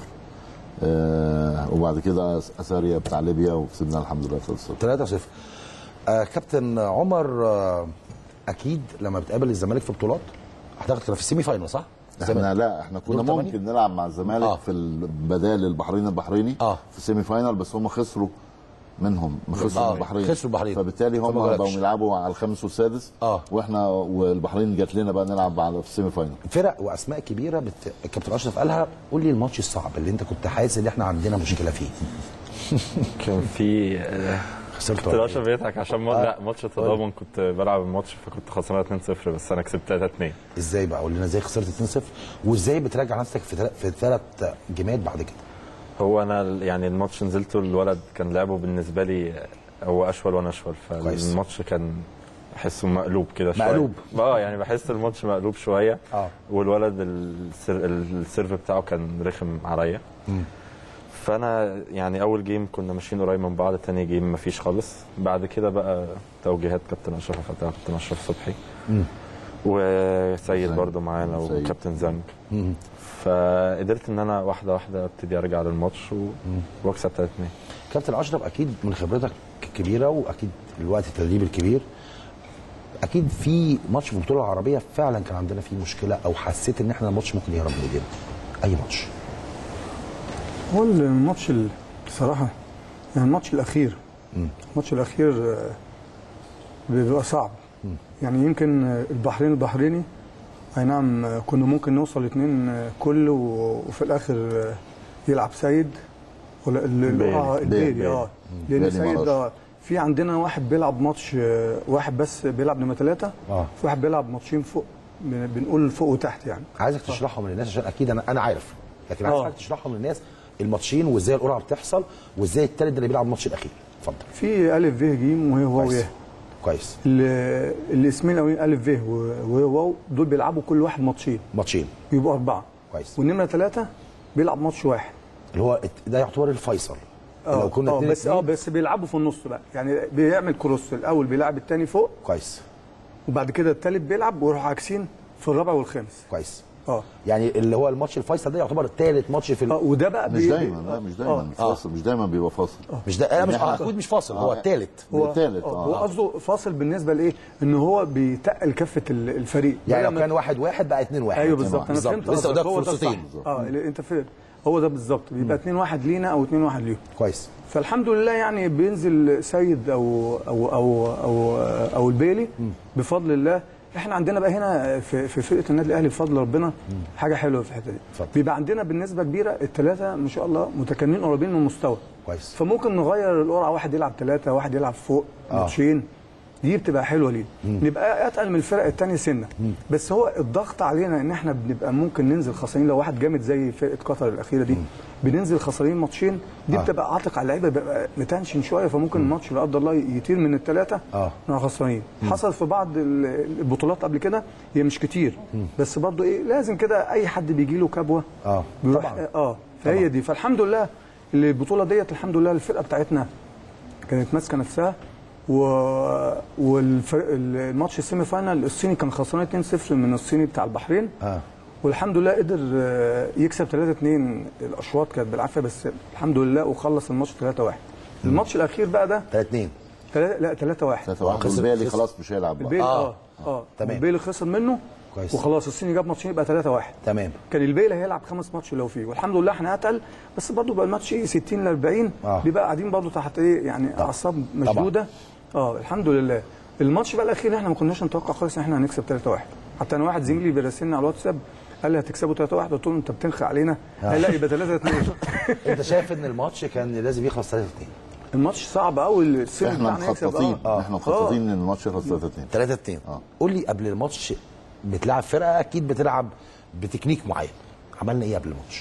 Speaker 2: آه وبعد كده اساريا بتاع ليبيا وكسبناه الحمد لله 3-0
Speaker 1: 3-0 آه كابتن عمر آه اكيد لما بتقابل الزمالك في بطولات اعتقد كان في السيمي فاينل صح؟
Speaker 2: احنا لا احنا كنا
Speaker 1: دور تمانية؟
Speaker 2: ممكن نلعب مع الزمالك
Speaker 1: آه.
Speaker 2: آه. في البدال البحرين البحريني
Speaker 1: آه.
Speaker 2: في السيمي فاينل بس هم خسروا منهم خسروا
Speaker 1: آه،
Speaker 2: من البحرين
Speaker 1: خسروا البحرين.
Speaker 2: فبالتالي
Speaker 1: فما
Speaker 2: هم
Speaker 1: جالكش.
Speaker 2: بقوا يلعبوا على الخامس والسادس
Speaker 1: آه.
Speaker 2: واحنا والبحرين جات لنا بقى نلعب على في السيمي فاينل
Speaker 1: فرق واسماء كبيره بت... الكابتن اشرف قالها قول لي الماتش الصعب اللي انت كنت حاسس ان احنا عندنا مشكله فيه
Speaker 4: كان في آه،
Speaker 1: خسرت
Speaker 4: كنت اشرف بيضحك عشان ما... لا ماتش التضامن كنت بلعب الماتش فكنت خسران 2-0 بس انا كسبت 3-2
Speaker 1: ازاي بقى قول لنا ازاي خسرت 2-0 وازاي بتراجع نفسك في تل... في ثلاث جيمات بعد كده
Speaker 4: هو انا ال- يعني الماتش نزلته الولد كان لعبه بالنسبه لي هو اشول وانا اشول
Speaker 1: كويس.
Speaker 4: فالماتش كان احسه مقلوب كده شويه
Speaker 1: مقلوب.
Speaker 4: اه يعني بحس الماتش مقلوب شويه
Speaker 1: اه.
Speaker 4: والولد السر... السيرف بتاعه كان رخم عليا فانا يعني اول جيم كنا ماشيين قريب من بعض تاني جيم مفيش خالص بعد كده بقى توجيهات كابتن اشرف فتاح كابتن اشرف صبحي وسيد
Speaker 2: زنك.
Speaker 4: برضو معانا
Speaker 2: سيد.
Speaker 4: وكابتن زنك فقدرت ان انا واحده واحده ابتدي ارجع للماتش و... واكسب 3 2
Speaker 1: كابتن اشرف اكيد من خبرتك الكبيره واكيد الوقت التدريب الكبير اكيد في ماتش في البطوله العربيه فعلا كان عندنا فيه مشكله او حسيت ان احنا الماتش ممكن يهرب من ايدينا اي ماتش
Speaker 3: هو الماتش ال- بصراحة يعني الماتش الأخير الماتش الأخير آه، بيبقى صعب يعني يمكن آه، البحرين البحريني أي نعم آه، كنا ممكن نوصل اتنين آه، كل و- وفي الآخر آه، يلعب سيد ولا ال- ال-
Speaker 4: بيلي.
Speaker 3: اه البيلي
Speaker 2: بيلي.
Speaker 3: اه لأن
Speaker 2: بيلي
Speaker 3: سيد
Speaker 2: مراش.
Speaker 3: آه، في عندنا واحد بيلعب ماتش آه، واحد بس بيلعب نمرة ثلاثة
Speaker 1: اه
Speaker 3: في واحد بيلعب ماتشين فوق بن- بنقول فوق وتحت يعني
Speaker 1: عايزك تشرحهم للناس عشان اكيد انا انا عارف لكن
Speaker 3: آه.
Speaker 1: عايزك تشرحهم للناس الماتشين وازاي القرعه بتحصل وازاي التالت ده اللي بيلعب الماتش الاخير اتفضل
Speaker 3: في ألف ب ج وهي واو
Speaker 1: كويس
Speaker 3: يه
Speaker 1: كويس
Speaker 3: ال- الاسمين الاولين الف ب وهي واو دول بيلعبوا كل واحد ماتشين
Speaker 1: ماتشين
Speaker 3: يبقوا اربعه
Speaker 1: كويس
Speaker 3: والنمره ثلاثه بيلعب ماتش واحد
Speaker 1: اللي هو الت- ده يعتبر الفيصل لو كنا
Speaker 3: اه
Speaker 1: اتنين
Speaker 3: بس اه
Speaker 1: اتنين
Speaker 3: بس بيلعبوا في النص بقى يعني بيعمل كروس الاول بيلعب الثاني فوق
Speaker 1: كويس
Speaker 3: وبعد كده الثالث بيلعب ويروح عاكسين في الرابع والخامس
Speaker 1: كويس
Speaker 3: اه
Speaker 1: يعني اللي هو الماتش الفيصل ده يعتبر ثالث ماتش في ال...
Speaker 3: اه وده بقى
Speaker 2: مش
Speaker 3: بي-
Speaker 2: دايما
Speaker 3: بي-
Speaker 2: لا مش
Speaker 3: آه.
Speaker 2: دايما فاصل مش دايما بيبقى فاصل
Speaker 1: مش ده انا مش
Speaker 2: إحنا-
Speaker 1: اكيد مش فاصل هو
Speaker 2: آه.
Speaker 1: الثالث
Speaker 3: هو
Speaker 2: التالت،
Speaker 3: آه.
Speaker 2: آه.
Speaker 3: هو قصده فاصل بالنسبه لايه؟ ان هو بيتقل كفه ال- الفريق
Speaker 1: يعني لو
Speaker 3: بدل ما-
Speaker 1: كان واحد واحد بقى اتنين واحد
Speaker 3: ايوه بالظبط انا فهمت
Speaker 1: لسه
Speaker 3: قصدك.
Speaker 1: قدامك
Speaker 3: هو ده الصح.
Speaker 1: فرصتين
Speaker 3: اه اللي انت فاهم هو ده بالظبط بيبقى 2 1 لينا او 2 1 ليهم
Speaker 1: كويس
Speaker 3: فالحمد لله يعني بينزل سيد او او او او, أو البيلي بفضل الله احنا عندنا بقى هنا في في فرقه النادي الاهلي بفضل ربنا حاجه حلوه في الحته دي
Speaker 1: اتفضل.
Speaker 3: بيبقى عندنا بالنسبه كبيره الثلاثه ما شاء الله متكاملين قريبين من المستوى
Speaker 1: كويس
Speaker 3: فممكن نغير القرعه واحد يلعب ثلاثه واحد يلعب فوق
Speaker 1: آه.
Speaker 3: ماتشين دي بتبقى حلوه ليه نبقى اتقل من الفرق الثانيه سنه بس هو الضغط علينا ان احنا بنبقى ممكن ننزل خسرانين لو واحد جامد زي فرقه قطر الاخيره دي بننزل خسرانين ماتشين دي
Speaker 1: آه.
Speaker 3: بتبقى عاتق على اللعيبه بيبقى متنشن شويه فممكن الماتش لا قدر الله يطير من الثلاثه
Speaker 1: آه.
Speaker 3: نبقى خسرانين حصل في بعض ال- البطولات قبل كده هي مش كتير بس برضو ايه لازم كده اي حد بيجي له كبوه
Speaker 1: اه
Speaker 3: بيروح
Speaker 1: طبعا
Speaker 3: اه فهي دي فالحمد لله البطوله ديت الحمد لله الفرقه بتاعتنا كانت ماسكه نفسها و... والفرق الماتش السيمي فاينال الصيني كان خسران 2-0 من الصيني بتاع البحرين
Speaker 1: اه
Speaker 3: والحمد لله قدر آه، يكسب 3-2 الاشواط كانت بالعافيه بس الحمد لله وخلص الماتش 3-1 الماتش الاخير بقى ده
Speaker 1: 3 2
Speaker 3: تلا- لا 3-1
Speaker 2: 3 1
Speaker 1: خسر-
Speaker 2: والباقي
Speaker 1: خسر.
Speaker 2: خلاص مش هيلعب بقى
Speaker 3: البيل
Speaker 1: آه.
Speaker 3: اه اه
Speaker 1: تمام.
Speaker 3: البيل خسر منه
Speaker 1: كويس.
Speaker 3: وخلاص الصيني جاب ماتشين يبقى 3-1
Speaker 1: تمام
Speaker 3: كان البيل هيلعب خمس ماتش لو فيه والحمد لله احنا اتقل بس برضه بقى الماتش ايه 60 ل 40
Speaker 1: آه.
Speaker 3: بيبقى قاعدين برضه تحت ايه يعني اعصاب مشدوده اه الحمد لله الماتش بقى الاخير احنا ما كناش نتوقع خالص ان احنا هنكسب 3-1 حتى انا واحد زميلي بيراسلني على الواتساب قال لي هتكسبوا 3-1 قلت له انت بتنخى علينا قال لا يبقى 3-2
Speaker 1: انت شايف ان الماتش كان لازم يخلص 3 2
Speaker 3: الماتش صعب قوي السيمي
Speaker 2: احنا
Speaker 3: بتاعنا يكسب
Speaker 2: مخططين
Speaker 3: اه
Speaker 2: احنا مخططين ان الماتش يخلص 3 2
Speaker 1: 3 2
Speaker 2: آه.
Speaker 1: قول لي قبل الماتش بتلعب فرقه اكيد بتلعب بتكنيك معين عملنا ايه قبل الماتش؟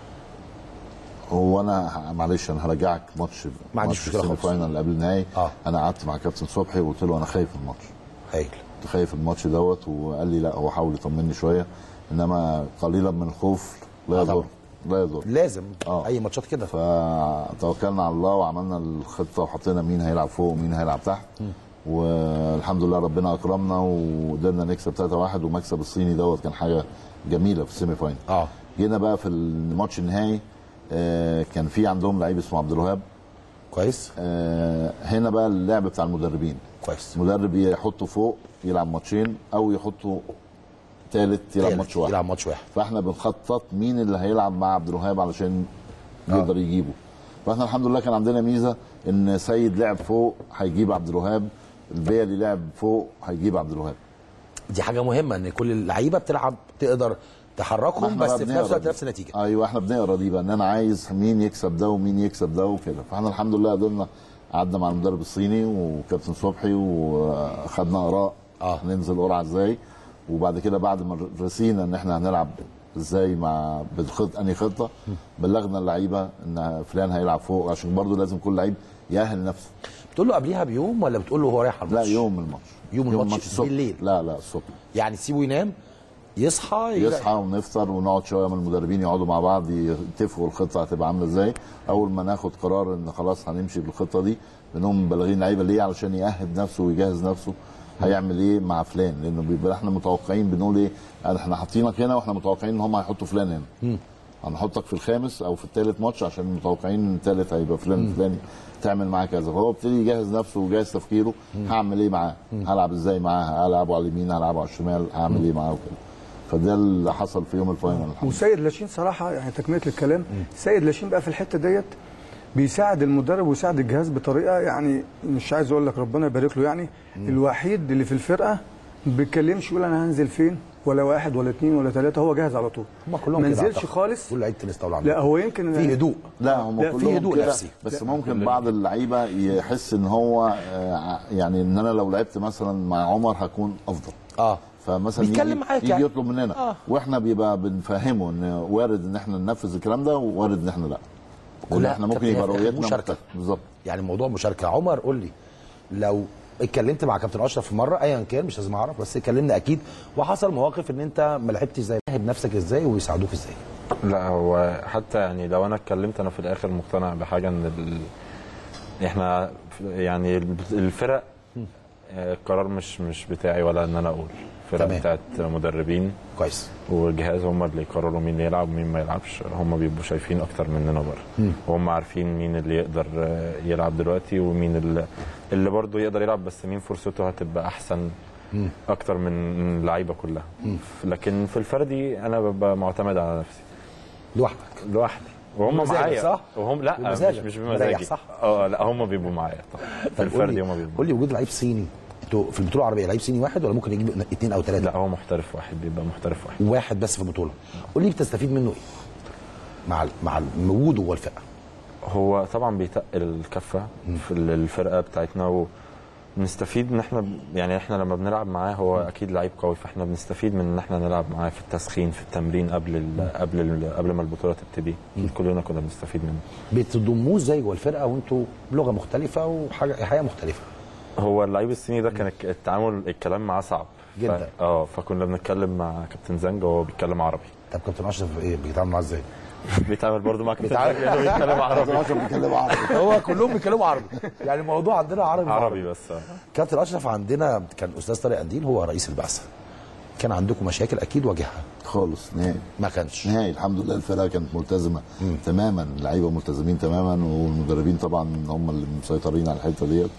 Speaker 2: هو انا ه- معلش انا هرجعك ماتش
Speaker 1: ما عنديش
Speaker 2: ماتش
Speaker 1: مشكلة
Speaker 2: السيمي
Speaker 1: خالص.
Speaker 2: فاينال اللي قبل النهائي
Speaker 1: آه.
Speaker 2: انا قعدت مع كابتن صبحي وقلت له انا خايف من الماتش
Speaker 1: هايل
Speaker 2: كنت خايف من الماتش دوت وقال لي لا هو حاول يطمني شويه انما قليلا من الخوف لا
Speaker 1: آه
Speaker 2: يضر
Speaker 1: طبعا.
Speaker 2: لا يضر
Speaker 1: لازم
Speaker 2: آه.
Speaker 1: اي ماتشات كده
Speaker 2: فتوكلنا على الله وعملنا الخطه وحطينا مين هيلعب فوق ومين هيلعب تحت والحمد لله ربنا اكرمنا وقدرنا نكسب 3-1 ومكسب الصيني دوت كان حاجه جميله في السيمي فاينل
Speaker 1: اه
Speaker 2: جينا بقى في الماتش النهائي آه، كان في عندهم لعيب اسمه عبد الوهاب
Speaker 1: كويس
Speaker 2: آه، هنا بقى اللعب بتاع المدربين
Speaker 1: كويس
Speaker 2: المدرب يحطه فوق يلعب ماتشين او يحطه ثالث يلعب ماتش واحد
Speaker 1: يلعب ماتش واحد
Speaker 2: فاحنا بنخطط مين اللي هيلعب مع عبد الوهاب علشان يقدر يجيبه فاحنا الحمد لله كان عندنا ميزه ان سيد لعب فوق هيجيب عبد الوهاب البيلي لعب فوق هيجيب عبد الوهاب
Speaker 1: دي حاجه مهمه ان كل اللعيبه بتلعب تقدر
Speaker 2: ما
Speaker 1: تحركهم
Speaker 2: احنا
Speaker 1: بس
Speaker 2: بقى
Speaker 1: في
Speaker 2: بنقرا
Speaker 1: نفس الوقت
Speaker 2: دي.
Speaker 1: نفس النتيجه
Speaker 2: ايوه احنا بنقرا دي بقى ان انا عايز مين يكسب ده ومين يكسب ده وكده فاحنا الحمد لله قدرنا قعدنا مع المدرب الصيني وكابتن صبحي وخدنا اراء
Speaker 1: آه.
Speaker 2: ننزل قرعه ازاي وبعد كده بعد ما رسينا ان احنا هنلعب ازاي مع بالخط انهي خطه بلغنا اللعيبه ان فلان هيلعب فوق عشان برضه لازم كل لعيب يأهل نفسه
Speaker 1: بتقول له قبليها بيوم ولا بتقول له هو رايح على
Speaker 2: لا
Speaker 1: الماتش
Speaker 2: يوم الماتش
Speaker 1: يوم الماتش
Speaker 2: الصبح.
Speaker 1: بالليل.
Speaker 2: لا لا الصبح
Speaker 1: يعني تسيبه ينام يصحى يلاقي-
Speaker 2: يصحى ونفطر ونقعد شويه من المدربين يقعدوا مع بعض يتفقوا الخطه هتبقى عامله ازاي اول ما ناخد قرار ان خلاص هنمشي بالخطه دي بنقوم مبلغين اللعيبه ليه علشان يأهب نفسه ويجهز نفسه هيعمل ايه مع فلان لانه بيبقى احنا متوقعين بنقول ايه احنا حاطينك هنا واحنا متوقعين ان هم هيحطوا فلان هنا هنحطك في الخامس او في الثالث ماتش عشان متوقعين ان الثالث هيبقى فلان الفلاني تعمل معاه كذا فهو ابتدي يجهز نفسه وجهز تفكيره هعمل ايه معاه هلعب ازاي معاه هلعبه على اليمين هلعبه على الشمال هعمل ايه معاه وكده فده اللي حصل في يوم الفاينل الحمد لله.
Speaker 3: وسيد لاشين صراحه يعني تكمله الكلام سيد لاشين بقى في الحته ديت بيساعد المدرب ويساعد الجهاز بطريقه يعني مش عايز اقول لك ربنا يبارك له يعني الوحيد اللي في الفرقه ما بيتكلمش يقول انا هنزل فين ولا واحد ولا اثنين ولا ثلاثه هو جاهز على طول
Speaker 1: هم كلهم
Speaker 3: ما
Speaker 1: كده
Speaker 3: نزلش
Speaker 1: أعتقد.
Speaker 3: خالص
Speaker 1: كل لعيبه تنس طاوله
Speaker 3: لا هو يمكن
Speaker 1: في هدوء
Speaker 2: لا هم
Speaker 3: لا، في
Speaker 2: كلهم
Speaker 1: هدوء
Speaker 2: كده
Speaker 1: نفسي.
Speaker 2: بس ممكن بعض اللعيبه يحس ان هو آه، يعني ان انا لو لعبت مثلا مع عمر هكون افضل
Speaker 1: اه
Speaker 2: فمثلا
Speaker 1: بيتكلم
Speaker 2: يجي,
Speaker 1: معاك
Speaker 2: يجي
Speaker 1: يعني.
Speaker 2: يطلب مننا
Speaker 1: آه.
Speaker 2: آه. واحنا بيبقى بنفهمه ان وارد ان احنا ننفذ الكلام ده ووارد ان احنا لا لان
Speaker 1: كلها
Speaker 2: احنا ممكن
Speaker 1: كابتن
Speaker 2: يبقى
Speaker 1: هي
Speaker 2: رؤيتنا
Speaker 1: مشاركة.
Speaker 2: مختلفة. بالظبط
Speaker 1: يعني موضوع مشاركه عمر قول لي لو اتكلمت مع كابتن اشرف في مره ايا كان مش لازم اعرف بس اتكلمنا اكيد وحصل مواقف ان انت ما لعبتش ازاي بنفسك ازاي ويساعدوك ازاي
Speaker 4: لا هو حتى يعني لو انا اتكلمت انا في الاخر مقتنع بحاجه ان ال... احنا في- يعني الفرق آه، القرار مش مش بتاعي ولا ان انا اقول الفرق
Speaker 1: تمام.
Speaker 4: بتاعت مدربين
Speaker 1: كويس
Speaker 4: والجهاز هم اللي يقرروا مين يلعب ومين ما يلعبش هم بيبقوا شايفين اكتر مننا بره وهم عارفين مين اللي يقدر آه، يلعب دلوقتي ومين اللي, اللي برضه يقدر يلعب بس مين فرصته هتبقى احسن اكتر من اللعيبه كلها لكن في الفردي انا ببقى معتمد على نفسي
Speaker 1: لوحدك
Speaker 4: لوحدي وهم
Speaker 1: بمزاجك
Speaker 4: معايا
Speaker 1: صح؟
Speaker 4: وهم لا مش
Speaker 1: بمزاجك.
Speaker 4: مش
Speaker 1: مريح
Speaker 4: بمزاجي
Speaker 1: صح؟
Speaker 4: اه لا هم بيبقوا معايا طبعا في
Speaker 1: طب قول
Speaker 4: الفردي
Speaker 1: لي
Speaker 4: هم بيبقوا
Speaker 1: قول لي وجود لعيب صيني انتوا في البطوله العربيه لعيب صيني واحد ولا ممكن يجيب اثنين او ثلاثه
Speaker 4: لا هو محترف واحد بيبقى محترف واحد
Speaker 1: واحد بس في البطوله قول لي بتستفيد منه ايه مع ال- مع وجوده جوه الفرقه
Speaker 4: هو طبعا بيتقل الكفه في الفرقه بتاعتنا ونستفيد ان احنا يعني احنا لما بنلعب معاه هو اكيد لعيب قوي فاحنا بنستفيد من ان احنا نلعب معاه في التسخين في التمرين قبل ال قبل ال قبل ما البطوله تبتدي كلنا كنا بنستفيد منه
Speaker 1: بتضموه ازاي جوه الفرقه وانتوا بلغه مختلفه وحاجه حياه مختلفه
Speaker 4: هو اللعيب الصيني ده كان الك- التعامل الكلام معاه صعب
Speaker 1: جدا.
Speaker 4: ف... اه فكنا بنتكلم مع كابتن زنج وهو بيتكلم عربي
Speaker 1: طب كابتن اشرف ايه بيتعامل معاه ازاي؟
Speaker 4: بيتعامل برضه مع كابتن
Speaker 1: بيتعامل-
Speaker 4: زنج لأنه بيتكلم عربي
Speaker 2: اشرف بيتكلم عربي
Speaker 1: هو كلهم بيتكلموا عربي يعني الموضوع عندنا عربي
Speaker 4: عربي بس آه.
Speaker 1: كابتن اشرف عندنا كان استاذ طارق قنديل هو رئيس البعثه كان عندكم مشاكل اكيد واجهها
Speaker 2: خالص نهائي
Speaker 1: ما كانش
Speaker 2: نهائي الحمد لله الفرقه كانت ملتزمه تماما اللعيبه ملتزمين تماما والمدربين طبعا هم اللي مسيطرين على الحته ديت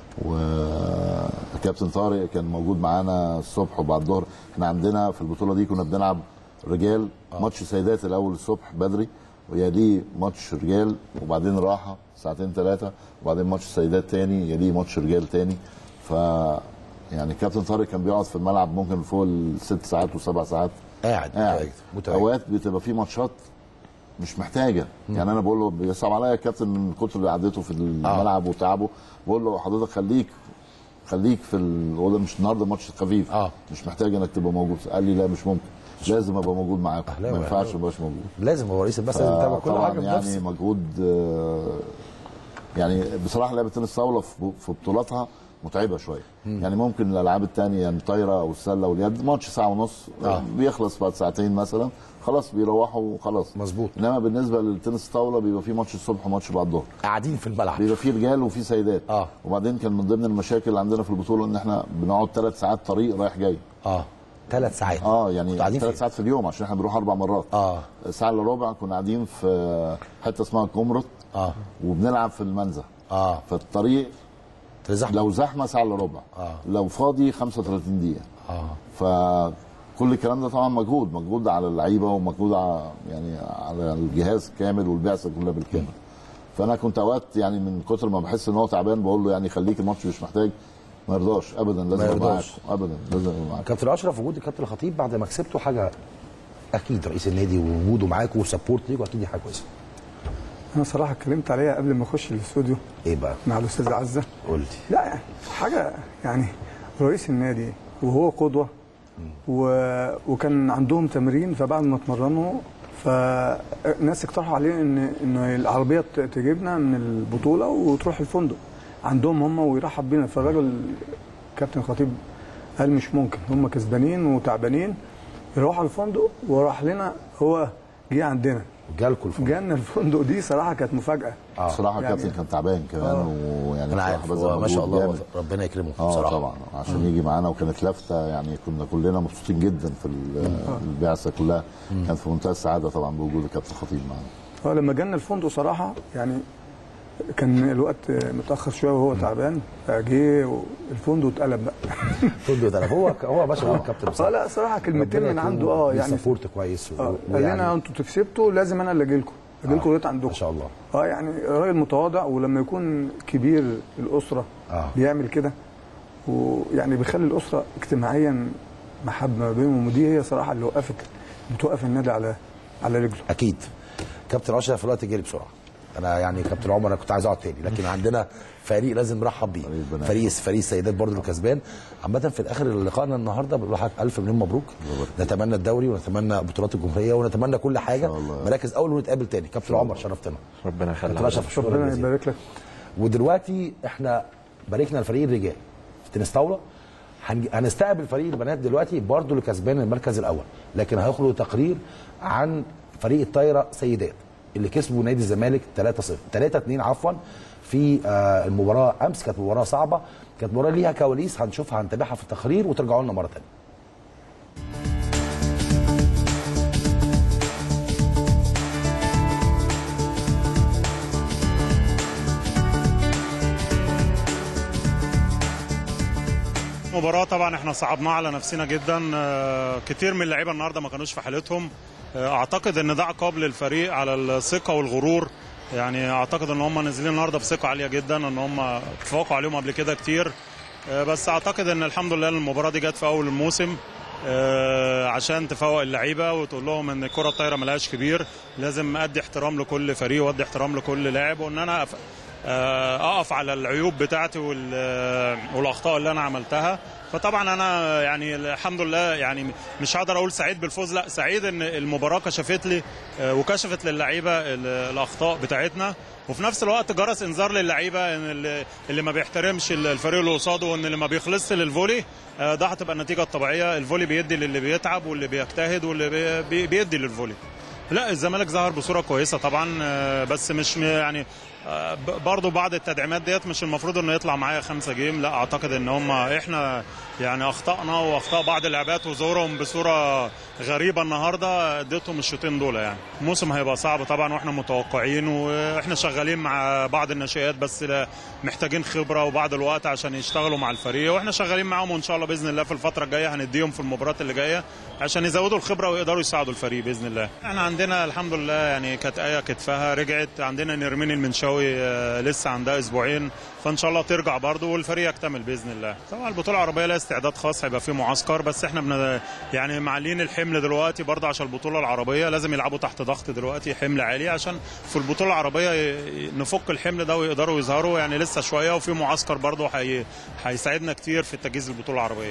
Speaker 2: وكابتن طارق كان موجود معانا الصبح وبعد الظهر احنا عندنا في البطوله دي كنا بنلعب رجال ماتش سيدات الاول الصبح بدري ويليه ماتش رجال وبعدين راحه ساعتين ثلاثه وبعدين ماتش سيدات تاني يليه ماتش رجال تاني ف يعني كابتن طارق كان بيقعد في الملعب ممكن فوق الست ساعات وسبع ساعات
Speaker 1: قاعد
Speaker 2: قاعد
Speaker 1: متواجد متواجد
Speaker 2: اوقات بتبقى في ماتشات مش محتاجه يعني انا بقول له بيصعب عليا يا كابتن من كتر اللي قعدته في الملعب وتعبه بقول له حضرتك خليك خليك في ال... هو ده مش النهارده ماتش خفيف
Speaker 1: آه.
Speaker 2: مش محتاج انك تبقى موجود قال لي لا مش ممكن لازم ابقى موجود معاكم
Speaker 1: أهلاوي،
Speaker 2: ما ينفعش
Speaker 1: أهلاوي.
Speaker 2: ما ابقاش موجود
Speaker 1: لازم هو رئيس البعثه لازم يتابع كل
Speaker 2: طبعا
Speaker 1: حاجه
Speaker 2: يعني
Speaker 1: بنفسه
Speaker 2: مجهود آه، يعني بصراحه لعبه تنس طاوله في في بطولاتها متعبه شويه يعني ممكن الالعاب الثانيه يعني الطايره او السله واليد ماتش ساعه ونص
Speaker 1: آه.
Speaker 2: بيخلص بعد ساعتين مثلا خلاص بيروحوا وخلاص
Speaker 1: مظبوط.
Speaker 2: انما بالنسبه للتنس الطاوله بيبقى في ماتش الصبح وماتش بعد الظهر
Speaker 1: قاعدين في الملعب
Speaker 2: بيبقى في رجال وفي سيدات
Speaker 1: آه.
Speaker 2: وبعدين كان من ضمن المشاكل اللي عندنا في البطوله ان احنا بنقعد ثلاث ساعات طريق رايح جاي
Speaker 1: اه ثلاث ساعات
Speaker 2: اه يعني
Speaker 1: كنتوا قاعدين
Speaker 2: ثلاث
Speaker 1: فين؟
Speaker 2: ساعات في اليوم عشان احنا بنروح اربع مرات
Speaker 1: اه
Speaker 2: ساعه الا ربع كنا قاعدين في حته اسمها كومرت
Speaker 1: اه
Speaker 2: وبنلعب في المنزه
Speaker 1: اه
Speaker 2: فالطريق
Speaker 1: تزحمه
Speaker 2: لو زحمه ساعه الا ربع
Speaker 1: آه.
Speaker 2: لو فاضي 35 دقيقه
Speaker 1: اه
Speaker 2: فكل الكلام ده طبعا مجهود مجهود على اللعيبه ومجهود على يعني على الجهاز كامل والبعثه كلها بالكامل فانا كنت اوقات يعني من كتر ما بحس ان هو تعبان بقول له يعني خليك الماتش مش محتاج ما يرضاش ابدا لازم ابقى معاك
Speaker 1: يرضاش.
Speaker 2: ابدا لازم ابقى معاك
Speaker 1: كابتن اشرف وجود الكابتن الخطيب بعد ما كسبته حاجه اكيد رئيس النادي ووجوده معاكم وسبورت ليكوا اكيد دي حاجه كويسه
Speaker 3: انا صراحه اتكلمت عليها قبل ما اخش الاستوديو
Speaker 1: ايه بقى
Speaker 3: مع الاستاذ عزه
Speaker 1: قول لي
Speaker 3: لا يعني حاجه يعني رئيس النادي وهو قدوه و... وكان عندهم تمرين فبعد ما اتمرنوا فناس اقترحوا عليه ان ان العربيه ت- تجيبنا من البطوله وتروح الفندق عندهم هم ويرحب بينا فالراجل كابتن خطيب قال مش ممكن هم كسبانين وتعبانين يروحوا على الفندق وراح لنا هو جه عندنا
Speaker 1: جالكوا الفندق
Speaker 3: جالنا الفندق دي صراحه كانت مفاجاه
Speaker 2: بصراحه
Speaker 3: يعني-
Speaker 2: الكابتن كان تعبان كمان ويعني
Speaker 1: انا
Speaker 2: بصراحة
Speaker 1: عارف
Speaker 2: بذل
Speaker 1: هو ما شاء
Speaker 2: مجهود
Speaker 1: الله
Speaker 2: جامد.
Speaker 1: ربنا يكرمه
Speaker 2: اه
Speaker 1: بصراحه
Speaker 2: طبعا عشان يجي معانا وكانت لافته يعني كنا كلنا مبسوطين جدا في ال- البعثه كلها كان في منتهى السعاده طبعا بوجود الكابتن خطيب معانا
Speaker 3: اه لما جالنا الفندق صراحه يعني كان الوقت متاخر شويه وهو تعبان فجه الفندق اتقلب بقى
Speaker 1: الفندق ده هو هو باشا هو الكابتن
Speaker 3: اه
Speaker 1: بصراحه
Speaker 3: لا صراحه كلمتين
Speaker 1: ربنا
Speaker 3: من
Speaker 1: يكرمه.
Speaker 3: عنده اه
Speaker 1: ليه
Speaker 3: يعني
Speaker 1: سبورت كويس و-
Speaker 3: اه قال
Speaker 1: ويعني
Speaker 3: لنا انتوا كسبتوا لازم انا اللي اجي لكم اجي لكم لغايه عندكم
Speaker 1: ما شاء الله
Speaker 3: اه يعني راجل متواضع ولما يكون كبير الاسره
Speaker 1: آه.
Speaker 3: بيعمل كده ويعني بيخلي الاسره اجتماعيا محبه ما بينهم ودي هي صراحه اللي وقفت بتوقف النادي على على رجله
Speaker 1: اكيد كابتن اشرف الوقت جري بسرعه انا يعني كابتن عمر انا كنت عايز اقعد تاني لكن عندنا فريق لازم نرحب بيه
Speaker 2: فريق بنات.
Speaker 1: فريق فريق السيدات برضه اللي كسبان عامه في الاخر لقائنا النهارده بنقول لحضرتك الف مليون مبروك نتمنى الدوري ونتمنى بطولات الجمهوريه ونتمنى كل حاجه
Speaker 2: الله.
Speaker 1: مراكز اول ونتقابل تاني كابتن عمر شرفتنا
Speaker 4: ربنا يخليك
Speaker 1: كابتن اشرف شكرا
Speaker 3: ربنا
Speaker 1: جزيلا
Speaker 3: يبارك لك
Speaker 1: ودلوقتي احنا باركنا لفريق الرجال في تنس طاوله هنج- هنستقبل فريق البنات دلوقتي برضه اللي كسبان المركز الاول لكن هيخرجوا تقرير عن فريق الطايره سيدات اللي كسبوا نادي الزمالك 3-0 3-2 عفوا في آه، المباراه امس كانت مباراه صعبه كانت مباراه ليها كواليس هنشوفها هنتابعها في التقرير وترجعوا لنا مره ثانيه
Speaker 6: مباراة طبعا احنا صعبناها على نفسنا جدا آه، كتير من اللعيبه النهارده ما كانوش في حالتهم آه، اعتقد ان ده عقاب للفريق على الثقه والغرور يعني اعتقد ان هم نازلين النهارده بثقه عاليه جدا ان هم تفوقوا عليهم قبل كده كتير آه، بس اعتقد ان الحمد لله المباراه دي جت في اول الموسم آه، عشان تفوق اللعيبه وتقول لهم ان الكره الطايره ملهاش كبير لازم ادي احترام لكل فريق وادي احترام لكل لاعب وان انا أف- آه، اقف على العيوب بتاعتي وال- والاخطاء اللي انا عملتها فطبعا انا يعني الحمد لله يعني مش هقدر اقول سعيد بالفوز لا سعيد ان المباراه كشفت لي آه، وكشفت للعيبه ال- الاخطاء بتاعتنا وفي نفس الوقت جرس انذار للعيبه ان اللي, اللي ما بيحترمش الفريق اللي قصاده وان اللي ما بيخلصش للفولي آه، ده هتبقى النتيجه الطبيعيه الفولي بيدي للي بيتعب واللي بيجتهد واللي بي- بي- بيدي للفولي لا الزمالك ظهر بصوره كويسه طبعا آه، بس مش م- يعني آه، ب- برضو بعد التدعيمات ديت مش المفروض انه يطلع معايا خمسة جيم لا اعتقد ان هم احنا يعني اخطانا واخطاء بعض اللاعبات وظهورهم بصوره غريبه النهارده اديتهم الشوطين دول يعني الموسم هيبقى صعب طبعا واحنا متوقعين واحنا شغالين مع بعض الناشئات بس لا- محتاجين خبره وبعض الوقت عشان يشتغلوا مع الفريق واحنا شغالين معاهم وان شاء الله باذن الله في الفتره الجايه هنديهم في المباريات اللي جايه عشان يزودوا الخبره ويقدروا يساعدوا الفريق باذن الله احنا عندنا الحمد لله يعني كانت ايه كتفها رجعت عندنا نرمين المنشاوي آه، لسه عندها اسبوعين فان شاء الله ترجع برضه والفريق يكتمل باذن الله طبعا البطوله العربيه لها استعداد خاص هيبقى فيه معسكر بس احنا بن يعني معلين الحمل دلوقتي برضه عشان البطوله العربيه لازم يلعبوا تحت ضغط دلوقتي حمل عالي عشان في البطوله العربيه ي- نفك الحمل ده ويقدروا يظهروا يعني لسه شويه وفي معسكر برضه هي- هيساعدنا كتير في التجهيز للبطوله العربيه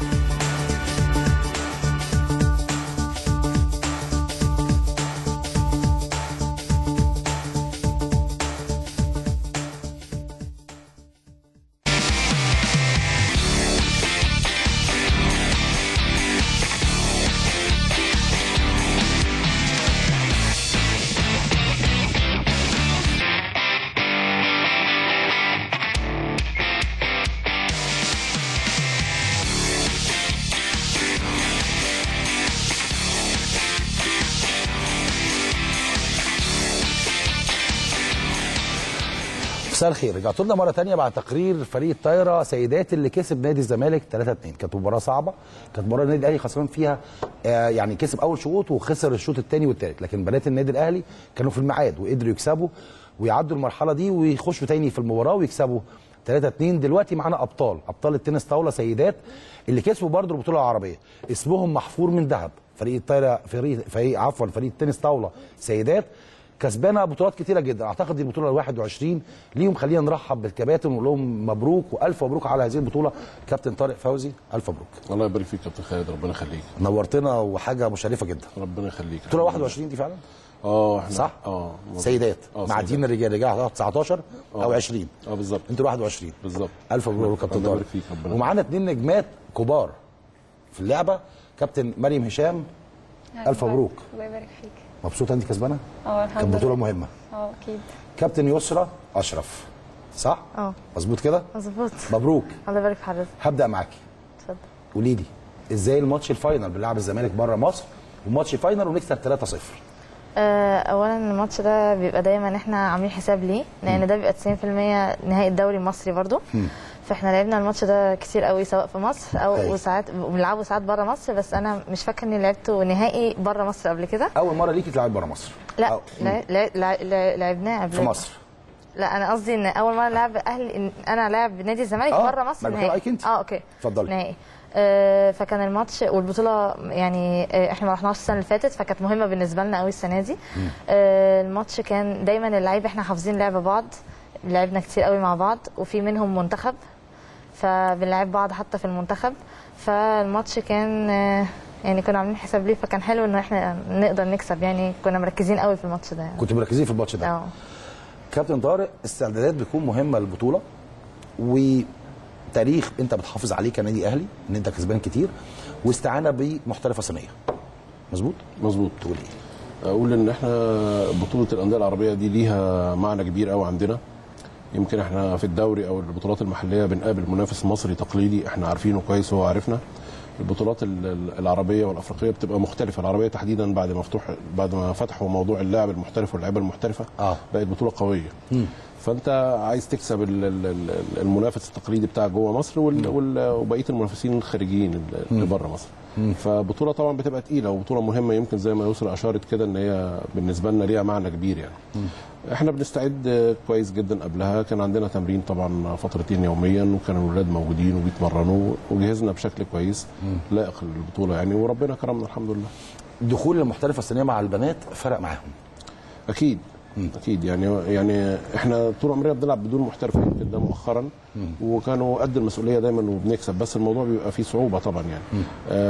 Speaker 1: مساء الخير رجعت لنا مره تانية بعد تقرير فريق الطايره سيدات اللي كسب نادي الزمالك 3 2 كانت مباراه صعبه كانت مباراه النادي الاهلي خسران فيها آه يعني كسب اول شوط وخسر الشوط الثاني والثالث لكن بنات النادي الاهلي كانوا في الميعاد وقدروا يكسبوا ويعدوا المرحله دي ويخشوا تاني في المباراه ويكسبوا 3 2 دلوقتي معانا ابطال ابطال التنس طاوله سيدات اللي كسبوا برضه البطوله العربيه اسمهم محفور من ذهب فريق الطايره فريق فريق عفوا فريق التنس طاوله سيدات كسبانه بطولات كتيره جدا اعتقد دي البطوله ال 21 ليهم خلينا نرحب بالكباتن ونقول لهم مبروك والف مبروك على هذه البطوله كابتن طارق فوزي الف مبروك
Speaker 7: الله يبارك فيك يا كابتن خالد ربنا يخليك
Speaker 1: نورتنا وحاجه مشرفه جدا
Speaker 7: ربنا يخليك
Speaker 1: البطوله 21 دي فعلا
Speaker 7: اه احنا
Speaker 1: صح
Speaker 7: اه مظبوط.
Speaker 1: سيدات
Speaker 7: اه
Speaker 1: معديين الرجال رجال 19 او 20
Speaker 7: اه بالظبط
Speaker 1: انتوا 21
Speaker 7: بالظبط
Speaker 1: الف مبروك كابتن
Speaker 7: الله
Speaker 1: طارق
Speaker 7: يبارك فيك ربنا
Speaker 1: ومعانا اثنين نجمات كبار في اللعبه كابتن مريم هشام الف مبروك
Speaker 8: الله يبارك فيك
Speaker 1: مبسوطه انت كسبانه
Speaker 8: اه
Speaker 1: كانت
Speaker 8: الحمد
Speaker 1: بطوله
Speaker 8: لله
Speaker 1: مهمه
Speaker 8: اه اكيد
Speaker 1: كابتن يسرى اشرف صح
Speaker 9: اه
Speaker 1: مظبوط كده
Speaker 9: مظبوط
Speaker 1: مبروك
Speaker 9: الله يبارك في حضرتك
Speaker 1: هبدا معاكي
Speaker 9: اتفضل
Speaker 1: قولي لي ازاي الماتش الفاينل بنلعب الزمالك بره مصر وماتش فاينل ونكسب 3-0
Speaker 9: آه، اولا الماتش ده بيبقى دايما احنا عاملين حساب ليه لان ده بيبقى 90% نهائي الدوري المصري برضو فاحنا لعبنا الماتش ده كتير قوي سواء في مصر او
Speaker 1: أيوة.
Speaker 9: وساعات بنلعبه ساعات بره مصر بس انا مش فاكره اني لعبته نهائي بره مصر قبل كده
Speaker 1: اول مره ليكي تلعبي بره مصر
Speaker 9: لا
Speaker 1: أو-
Speaker 9: لا لا- لا- لا- لعبناه قبل
Speaker 1: في مصر
Speaker 9: لا انا قصدي ان اول مره لعب اهلي إن انا لاعب نادي الزمالك
Speaker 1: آه،
Speaker 9: بره
Speaker 1: ما
Speaker 9: مصر
Speaker 1: أنا بتكلم
Speaker 9: نهائي
Speaker 1: عليك أنت.
Speaker 9: اه اوكي
Speaker 1: اتفضلي.
Speaker 9: نهائي آه فكان الماتش والبطوله يعني آه احنا ما رحناش السنه اللي فاتت فكانت مهمه بالنسبه لنا قوي السنه دي آه الماتش كان دايما اللعيبه احنا حافظين لعب بعض لعبنا كتير قوي مع بعض وفي منهم منتخب فبنلعب بعض حتى في المنتخب فالماتش كان آه يعني كنا عاملين حساب ليه فكان حلو ان احنا نقدر نكسب يعني كنا مركزين قوي في الماتش ده يعني.
Speaker 1: كنتوا مركزين في الماتش ده
Speaker 9: اه
Speaker 1: كابتن طارق استعدادات بتكون مهمه للبطوله وتاريخ انت بتحافظ عليه كنادي اهلي ان انت كسبان كتير واستعانه بمحترفه صينيه مظبوط
Speaker 7: مظبوط
Speaker 1: تقول ايه
Speaker 7: اقول ان احنا بطوله الانديه العربيه دي ليها معنى كبير قوي عندنا يمكن احنا في الدوري او البطولات المحليه بنقابل منافس مصري تقليدي احنا عارفينه كويس وهو عارفنا البطولات ال- ال- العربيه والافريقيه بتبقى مختلفه العربيه تحديدا بعد ما مفتوح بعد ما فتحوا موضوع اللاعب المحترف واللعيبه المحترفه
Speaker 1: آه.
Speaker 7: بقت بطوله قويه فانت عايز تكسب ال- ال- ال- المنافس التقليدي بتاعك جوه مصر وال- وال- وبقيه المنافسين الخارجيين اللي بره مصر فبطوله طبعا بتبقى تقيله وبطوله مهمه يمكن زي ما يسرا اشارت كده ان هي بالنسبه لنا ليها معنى كبير يعني احنا بنستعد كويس جدا قبلها كان عندنا تمرين طبعا فترتين يوميا وكان الولاد موجودين وبيتمرنوا وجهزنا بشكل كويس لائق للبطوله يعني وربنا كرمنا الحمد لله
Speaker 1: دخول المحترفه الصينيه مع البنات فرق معاهم
Speaker 7: اكيد اكيد يعني يعني احنا طول عمرنا بنلعب بدون محترف يمكن ده مؤخرا وكانوا قد المسؤوليه دايما وبنكسب بس الموضوع بيبقى فيه صعوبه طبعا يعني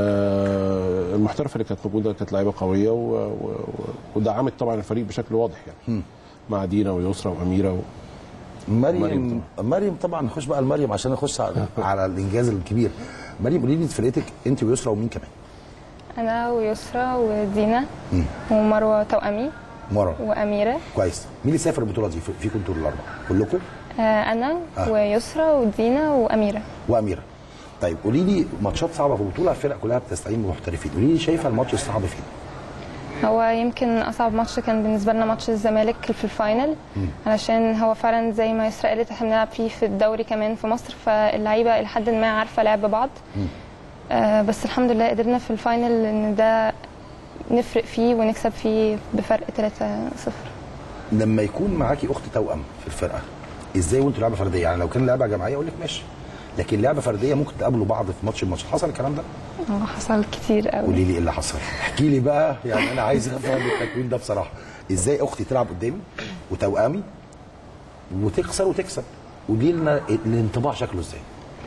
Speaker 7: آه المحترفه اللي كانت موجوده كانت لعيبه قويه و- و- و- ودعمت طبعا الفريق بشكل واضح يعني مع دينا ويسرا واميره و...
Speaker 1: مريم
Speaker 7: مريم
Speaker 1: مريم طبعا نخش بقى لمريم عشان نخش على, على الانجاز الكبير مريم قولي لي فرقتك انت ويسرا ومين كمان
Speaker 8: انا ويسرا ودينا ومروه توأمي
Speaker 1: مره
Speaker 8: واميره
Speaker 1: كويس مين اللي سافر البطوله دي في- فيكم انتوا الاربعه كلكم
Speaker 8: آه، انا
Speaker 1: آه.
Speaker 8: ويسرا ودينا واميره
Speaker 1: واميره طيب قولي لي ماتشات صعبه في البطوله الفرق كلها بتستعين بمحترفين قولي لي شايفه الماتش الصعب فين
Speaker 8: هو يمكن اصعب ماتش كان بالنسبه لنا ماتش الزمالك في الفاينل علشان هو فعلا زي ما يسرا قالت احنا بنلعب فيه في الدوري كمان في مصر فاللعيبه لحد ما عارفه لعب بعض آه بس الحمد لله قدرنا في الفاينل ان ده نفرق فيه ونكسب فيه بفرق 3-0
Speaker 1: لما يكون معاكي اخت توأم في الفرقه ازاي وانتوا لعبه فرديه يعني لو كان لعبه جماعيه اقول لك ماشي لكن لعبه فرديه ممكن تقابلوا بعض في ماتش الماتش حصل الكلام ده
Speaker 8: هو حصل كتير قوي
Speaker 1: قولي لي ايه اللي حصل احكي لي بقى يعني انا عايز افهم التكوين ده بصراحه ازاي اختي تلعب قدامي وتوأمي وتخسر وتكسب قولي لنا الانطباع شكله ازاي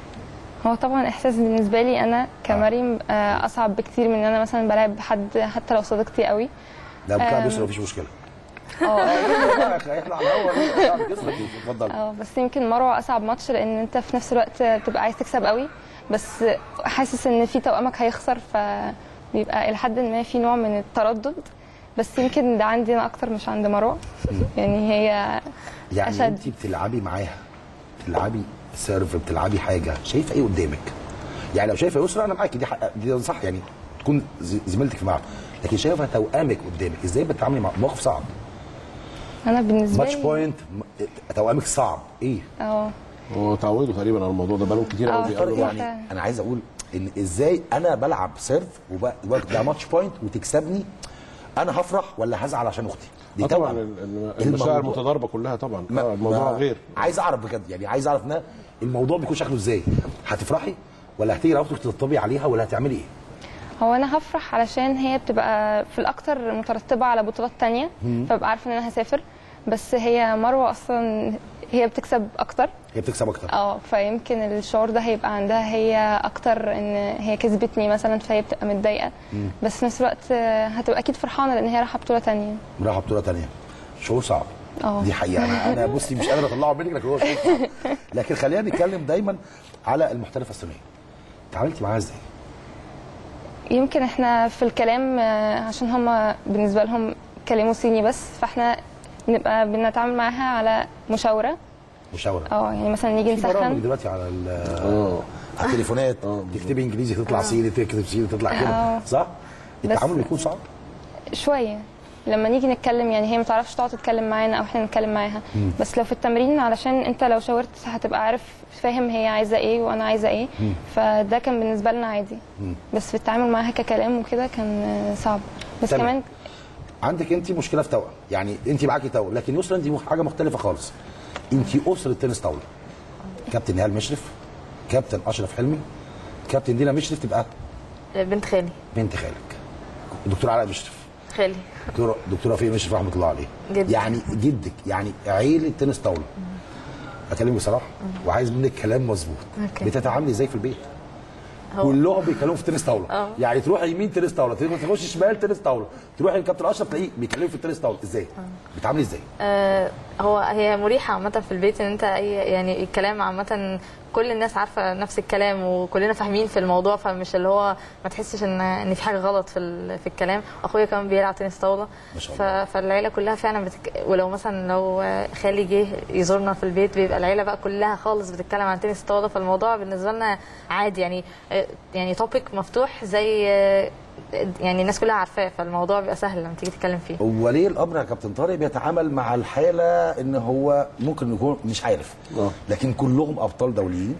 Speaker 8: هو طبعا احساس بالنسبه لي انا كمريم آه، اصعب بكتير من ان انا مثلا بلعب حد حتى لو صديقتي قوي
Speaker 1: ده بتاع
Speaker 8: أم.
Speaker 1: بيسرا مفيش مشكله
Speaker 8: اه
Speaker 1: احنا على الهوا اتفضل
Speaker 8: اه بس يمكن مروه اصعب ماتش لان انت في نفس الوقت بتبقى عايز تكسب قوي بس حاسس ان في توأمك هيخسر فبيبقى الى حد ما في نوع من التردد بس يمكن ده عندي انا اكتر مش عند مروه يعني هي
Speaker 1: يعني
Speaker 8: أشد.
Speaker 1: انت بتلعبي معاها بتلعبي سيرف بتلعبي حاجه شايفه ايه قدامك يعني لو شايفه يسرا انا معاكي دي حق دي صح يعني تكون ز- زميلتك في الملعب لكن شايفه توأمك قدامك ازاي بتتعاملي مع موقف صعب
Speaker 8: انا بالنسبه
Speaker 1: ماتش
Speaker 8: لي
Speaker 1: بوينت م- توأمك صعب ايه
Speaker 8: اه
Speaker 7: هو تعودوا تقريبا على الموضوع ده بقالهم كتير
Speaker 8: آه،
Speaker 7: قوي بيقابلوا
Speaker 8: طبعاً.
Speaker 7: بعض
Speaker 1: يعني انا عايز اقول ان ازاي انا بلعب سيرف وده ماتش بوينت وتكسبني انا هفرح ولا هزعل عشان اختي دي
Speaker 7: آه طبعا
Speaker 1: توأم.
Speaker 7: ال- ال- المشاعر
Speaker 1: الموضوع-
Speaker 7: متضاربه كلها طبعا
Speaker 1: ما-
Speaker 7: آه، الموضوع
Speaker 1: ما-
Speaker 7: غير
Speaker 1: عايز اعرف بجد يعني عايز اعرف ان الموضوع بيكون شكله ازاي هتفرحي ولا هتيجي على اختك تطبطبي عليها ولا هتعملي ايه
Speaker 8: هو انا هفرح علشان هي بتبقى في الاكتر مترتبه على بطولات تانية فببقى عارفه ان انا هسافر بس هي مروه اصلا هي بتكسب اكتر
Speaker 1: هي بتكسب اكتر
Speaker 8: اه فيمكن الشعور ده هيبقى عندها هي اكتر ان هي كسبتني مثلا فهي بتبقى متضايقه بس في نفس الوقت آه، هتبقى اكيد فرحانه لان هي رايحه بطوله تانية
Speaker 1: رايحه بطوله تانية شعور صعب
Speaker 8: اه.
Speaker 1: دي حقيقه انا انا بصي مش قادر اطلعه منك لكن هو شعور صعب لكن خلينا نتكلم دايما على المحترفه الصينيه اتعاملتي معاها ازاي
Speaker 8: يمكن احنا في الكلام آه، عشان هم بالنسبه لهم بيتكلموا صيني بس فاحنا نبقى بنتعامل معاها على مشاوره
Speaker 1: مشاوره
Speaker 8: اه يعني مثلا نيجي
Speaker 1: في برامج
Speaker 8: نسخن
Speaker 1: دلوقتي على ال- على التليفونات تكتبي انجليزي تطلع صيني تكتب صيني تطلع كده
Speaker 8: آه.
Speaker 1: صح؟
Speaker 8: بس-
Speaker 1: التعامل بيكون صعب
Speaker 8: شويه لما نيجي نتكلم يعني هي ما تعرفش تقعد تتكلم معانا او احنا نتكلم معاها بس لو في التمرين علشان انت لو شاورت هتبقى عارف فاهم هي عايزه ايه وانا عايزه ايه فده كان بالنسبه لنا عادي بس في التعامل معاها ككلام وكده كان آه، صعب بس
Speaker 1: تمام.
Speaker 8: كمان
Speaker 1: عندك انت مشكله في توأم يعني انت معاكي توأم لكن يسرا انت حاجه مختلفه خالص انت اسره تنس طاوله كابتن نهال مشرف كابتن اشرف حلمي كابتن دينا مشرف تبقى
Speaker 9: بنت خالي
Speaker 1: بنت خالك دكتور علاء مشرف
Speaker 9: خالي
Speaker 1: دكتوره دكتوره فيه مشرف رحمه الله عليه
Speaker 9: جدك.
Speaker 1: يعني جدك يعني عيله تنس طاوله اكلمك بصراحه وعايز منك كلام مظبوط
Speaker 9: أوكي.
Speaker 1: بتتعاملي ازاي في البيت
Speaker 9: هو-
Speaker 1: كلهم بيتكلموا في تنس طاوله
Speaker 9: اه.
Speaker 1: يعني تروح يمين تنس طاوله تخش شمال تنس طاوله تروح للكابتن اشرف تلاقيه بيتكلموا في التنس طاوله ازاي بتعاملي ازاي
Speaker 9: آه، هو هي مريحه عامه في البيت ان انت اي يعني الكلام عامه كل الناس عارفه نفس الكلام وكلنا فاهمين في الموضوع فمش اللي هو ما تحسش ان ان في حاجه غلط في ال- في الكلام اخويا كمان بيلعب تنس طاوله
Speaker 1: ما شاء
Speaker 9: ف- فالعيله كلها فعلا بتك... ولو مثلا لو خالي جه يزورنا في البيت بيبقى العيله بقى كلها خالص بتتكلم عن تنس طاوله فالموضوع بالنسبه لنا عادي يعني آه، يعني توبيك مفتوح زي آه، يعني الناس كلها عارفاه فالموضوع بيبقى سهل لما تيجي تتكلم فيه
Speaker 1: ولي الامر يا كابتن طارق بيتعامل مع الحاله ان هو ممكن يكون مش عارف
Speaker 7: آه.
Speaker 1: لكن كلهم ابطال دوليين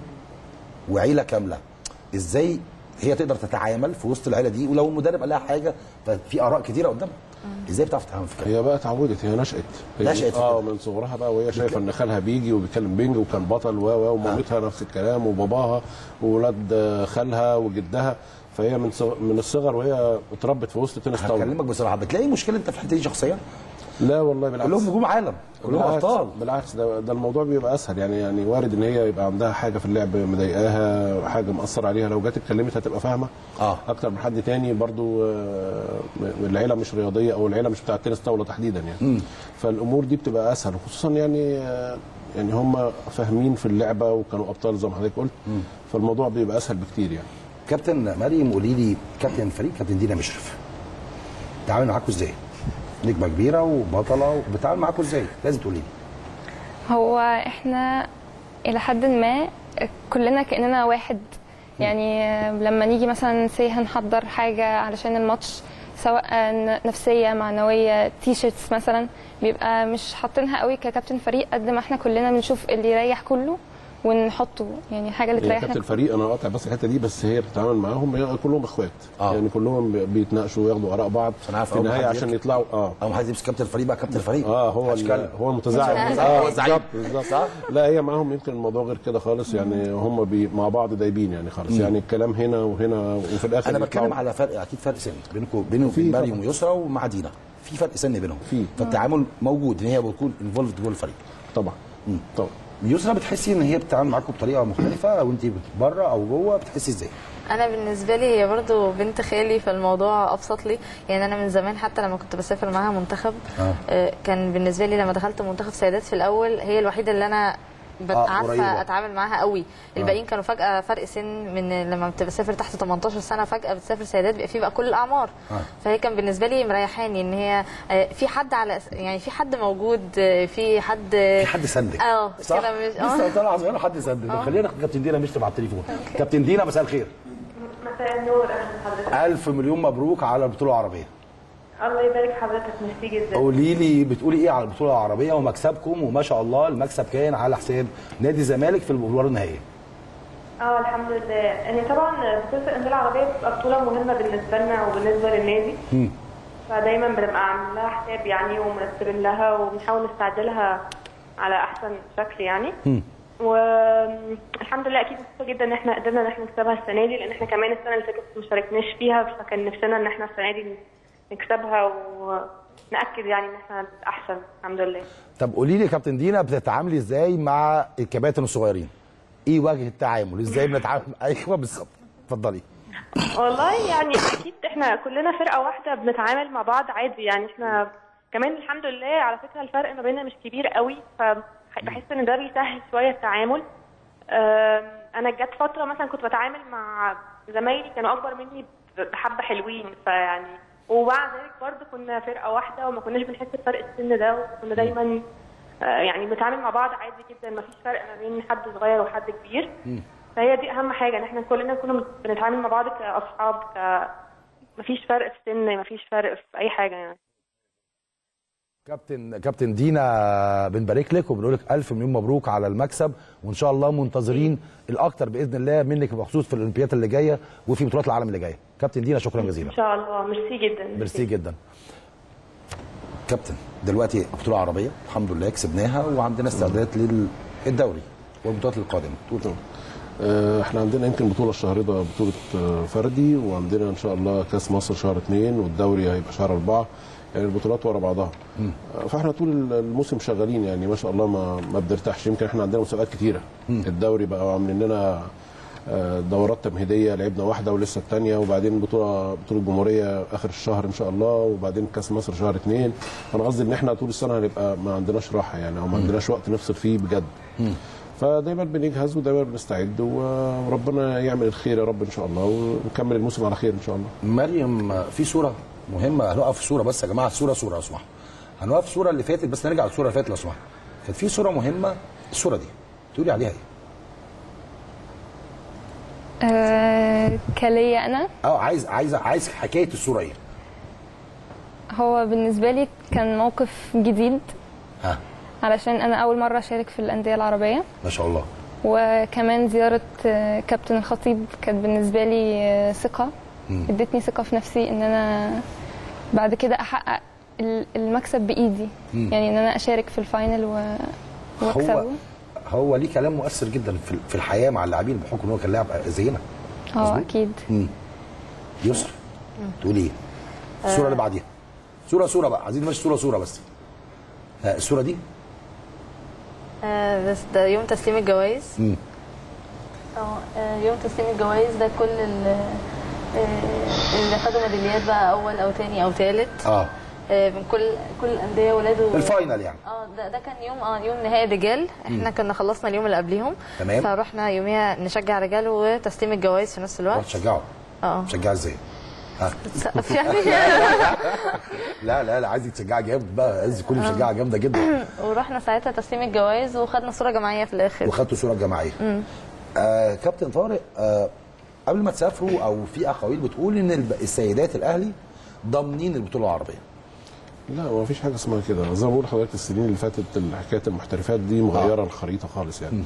Speaker 1: وعيله كامله ازاي هي تقدر تتعامل في وسط العيله دي ولو المدرب قال لها حاجه ففي اراء كتيره قدامها ازاي بتعرف تتعامل في كده
Speaker 7: هي بقى اتعودت هي نشأت هي
Speaker 1: نشأت في
Speaker 7: اه
Speaker 1: كده.
Speaker 7: من صغرها بقى وهي شايفه ان خالها بيجي وبيتكلم بينج وكان بطل و و ومامتها نفس الكلام وباباها وولاد خالها وجدها فهي من صغ... من الصغر وهي اتربت في وسط تنس طاوله
Speaker 1: هكلمك بصراحه بتلاقي مشكله انت في الحته دي شخصيا
Speaker 7: لا والله بالعكس
Speaker 1: كلهم نجوم عالم كلهم
Speaker 7: بالعكس
Speaker 1: ابطال
Speaker 7: بالعكس ده, ده الموضوع بيبقى اسهل يعني يعني وارد ان هي يبقى عندها حاجه في اللعب مضايقاها حاجه مأثر عليها لو جت اتكلمت هتبقى فاهمه
Speaker 1: آه.
Speaker 7: اكتر من حد تاني برضو آه، م- العيله مش رياضيه او العيله مش بتاعه تنس طاوله تحديدا يعني فالامور دي بتبقى اسهل خصوصا يعني آه، يعني هم فاهمين في اللعبه وكانوا ابطال زي ما حضرتك قلت فالموضوع بيبقى اسهل بكتير يعني
Speaker 1: كابتن مريم قولي لي كابتن الفريق كابتن دينا مشرف بتعامل معاكم ازاي؟ نجمه كبيره وبطله وبتعامل معاكم ازاي؟ لازم تقولي لي
Speaker 8: هو احنا الى حد ما كلنا كاننا واحد يعني لما نيجي مثلا سي هنحضر حاجه علشان الماتش سواء نفسيه معنويه تي شيرتس مثلا بيبقى مش حاطينها قوي ككابتن فريق قد ما احنا كلنا بنشوف اللي يريح كله ونحطه يعني حاجه اللي
Speaker 7: هي
Speaker 8: تريحنا
Speaker 7: كابتن الفريق انا قاطع بس الحته دي بس هي بتتعامل معاهم هي كلهم اخوات
Speaker 1: آه.
Speaker 7: يعني كلهم بيتناقشوا وياخدوا اراء بعض
Speaker 1: عشان عارف
Speaker 7: في
Speaker 1: أول
Speaker 7: النهايه
Speaker 1: حد
Speaker 7: عشان
Speaker 1: يمسك.
Speaker 7: يطلعوا اه
Speaker 1: اول حد يمسك كابتن الفريق بقى كابتن الفريق
Speaker 7: اه هو
Speaker 1: محدش
Speaker 7: ال-
Speaker 1: يتكلم.
Speaker 7: هو المتزعم
Speaker 1: هو
Speaker 7: اه
Speaker 1: الزعيم.
Speaker 7: بالظبط بالظبط لا هي معاهم يمكن الموضوع غير كده خالص يعني هم بي مع بعض دايبين يعني خالص يعني الكلام هنا وهنا وفي الاخر
Speaker 1: انا
Speaker 7: يطلعوا-
Speaker 1: بتكلم على فرق اكيد فرق سن بينكم بينه
Speaker 7: في
Speaker 1: وبين
Speaker 7: طبعا.
Speaker 1: مريم ويسرا ومع دينا في فرق سن بينهم
Speaker 7: في.
Speaker 1: فالتعامل موجود ان هي بتكون انفولد جوه الفريق
Speaker 7: طبعا طبعا
Speaker 1: يسرا بتحسي ان هي بتتعامل معاكم بطريقه مختلفه او انت بره او جوه بتحسي ازاي؟
Speaker 9: انا بالنسبه لي هي برضو بنت خالي فالموضوع ابسط لي يعني انا من زمان حتى لما كنت بسافر معاها منتخب
Speaker 1: آه.
Speaker 9: آه، كان بالنسبه لي لما دخلت منتخب سيدات في الاول هي الوحيده اللي انا بت-
Speaker 1: آه،
Speaker 9: عارفه
Speaker 1: قريبة.
Speaker 9: اتعامل معاها قوي الباقيين كانوا فجاه فرق سن من لما بتسافر تحت 18 سنه فجاه بتسافر سيدات بيبقى في بقى كل الاعمار
Speaker 1: آه.
Speaker 9: فهي كان بالنسبه لي مريحاني ان هي آه، في حد على يعني في حد موجود آه، في حد
Speaker 1: في حد سندك
Speaker 9: اه
Speaker 1: صح؟
Speaker 9: كده مش
Speaker 1: لسه طالعه صغيره حد سندك خلينا كابتن دينا مشرف على التليفون كابتن دينا مساء الخير
Speaker 10: مساء النور اهلا حضرتك
Speaker 1: الف مليون مبروك على البطوله العربيه
Speaker 10: الله يبارك حضرتك ميرسي جدا
Speaker 1: قولي لي بتقولي ايه على البطوله العربيه ومكسبكم وما شاء الله المكسب كان على حساب نادي الزمالك في المباراه النهائيه
Speaker 10: اه الحمد لله يعني طبعا بطوله الانديه العربيه بتبقى بطوله مهمه بالنسبه لنا وبالنسبه للنادي فدايما بنبقى عاملين لها حساب يعني ومرتبين لها وبنحاول نستعدلها على احسن شكل يعني والحمد لله اكيد مبسوطه جدا ان احنا قدرنا ان احنا نكسبها السنه دي لان احنا كمان السنه اللي فاتت ما شاركناش فيها فكان نفسنا ان احنا السنه دي نكسبها ونأكد يعني ان احنا احسن الحمد لله
Speaker 1: طب قولي لي يا كابتن دينا بتتعاملي ازاي مع الكباتن الصغيرين ايه وجه التعامل ازاي بنتعامل ايوه بالظبط اتفضلي
Speaker 10: والله يعني اكيد احنا كلنا فرقه واحده بنتعامل مع بعض عادي يعني احنا كمان الحمد لله على فكره الفرق ما بيننا مش كبير قوي فبحس ان ده بيسهل شويه التعامل أم، انا جت فتره مثلا كنت بتعامل مع زمايلي كانوا اكبر مني بحبه حلوين فيعني ومع ذلك برضه كنا فرقه واحده وما كناش بنحس بفرق السن ده وكنا دايما آه، يعني بنتعامل مع بعض عادي جدا ما فيش فرق ما بين حد صغير وحد كبير فهي دي اهم حاجه ان احنا كلنا كنا بنتعامل مع بعض كاصحاب ك مفيش فرق في السن مفيش فرق في اي حاجه يعني
Speaker 1: كابتن كابتن دينا بنبارك لك وبنقول لك الف مليون مبروك على المكسب وان شاء الله منتظرين الاكتر باذن الله منك بخصوص في الاولمبياد اللي جايه وفي بطولات العالم اللي جايه كابتن دينا شكرا جزيلا
Speaker 10: ان شاء الله ميرسي جدا
Speaker 1: ميرسي جدا كابتن دلوقتي بطوله عربيه الحمد لله كسبناها وعندنا استعدادات للدوري والبطولات القادمه
Speaker 7: طبعا. آه، احنا عندنا يمكن بطوله الشهر ده بطوله آه، فردي وعندنا ان شاء الله كاس مصر شهر اثنين والدوري هيبقى شهر اربعه يعني البطولات ورا بعضها آه، فاحنا طول الموسم شغالين يعني ما شاء الله ما ما بنرتاحش يمكن احنا عندنا مسابقات كتيره الدوري بقى عاملين لنا آه، دورات تمهيديه لعبنا واحده ولسه الثانيه وبعدين بطوله بطوله الجمهوريه اخر الشهر ان شاء الله وبعدين كاس مصر شهر اثنين فانا قصدي ان احنا طول السنه هنبقى ما عندناش راحه يعني او ما عندناش وقت نفصل فيه بجد فدايما بنجهز ودايما بنستعد وربنا يعمل الخير يا رب ان شاء الله ونكمل الموسم على خير ان شاء الله
Speaker 1: مريم في صوره مهمه هنقف في صوره بس يا جماعه صوره صوره لو سمحت هنقف في الصوره اللي فاتت بس نرجع للصوره اللي فاتت لو سمحت كانت في صوره مهمه الصوره دي تقولي عليها ايه؟
Speaker 8: آه كليا انا
Speaker 1: اه عايز عايز عايز حكايه الصوره ايه؟
Speaker 8: هو بالنسبه لي كان موقف جديد
Speaker 1: ها
Speaker 8: علشان انا اول مره اشارك في الانديه العربيه
Speaker 1: ما شاء الله
Speaker 8: وكمان زياره آه، كابتن الخطيب كانت بالنسبه لي آه، ثقه ادتني ثقه في نفسي ان انا بعد كده احقق ال- المكسب بايدي يعني ان انا اشارك في الفاينل و...
Speaker 1: هو
Speaker 8: واكسبه
Speaker 1: هو ليه كلام مؤثر جدا في في الحياه مع اللاعبين بحكم ان هو كان لاعب زينا
Speaker 8: اه
Speaker 1: مظبوط.
Speaker 8: اكيد
Speaker 1: يسر تقولي ايه؟ الصوره اللي بعديها صوره صوره بقى عايزين نمشي صوره صوره بس ها، الصوره دي
Speaker 9: آه، بس ده يوم تسليم الجوائز
Speaker 1: مم.
Speaker 9: اه آه، يوم تسليم الجوائز ده كل ال- آه، اللي خدوا ميداليات بقى اول او تاني او تالت
Speaker 1: اه
Speaker 9: آه، من كل كل الانديه ولاده
Speaker 1: الفاينل يعني
Speaker 9: اه ده, ده كان يوم اه يوم نهائي رجال احنا كنا خلصنا اليوم اللي قبليهم
Speaker 1: تمام.
Speaker 9: فروحنا يوميها نشجع رجال وتسليم الجوائز في نفس
Speaker 1: روح
Speaker 9: الوقت
Speaker 1: تشجعه
Speaker 9: اه
Speaker 1: تشجعها ازاي؟ ها
Speaker 9: سقف يعني
Speaker 1: لا لا لا عايزك تشجعها جامد بقى عايز كل مشجعه جامده جدا
Speaker 9: ورحنا ساعتها تسليم الجوائز وخدنا صوره جماعيه في الاخر
Speaker 1: وخدتوا صوره جماعيه آه كابتن طارق آه قبل ما تسافروا او في اقاويل بتقول ان الب- السيدات الاهلي ضامنين البطوله العربيه
Speaker 7: لا ما فيش حاجه اسمها كده زي ما بقول لحضرتك السنين اللي فاتت حكايه المحترفات دي مغيره الخريطه خالص يعني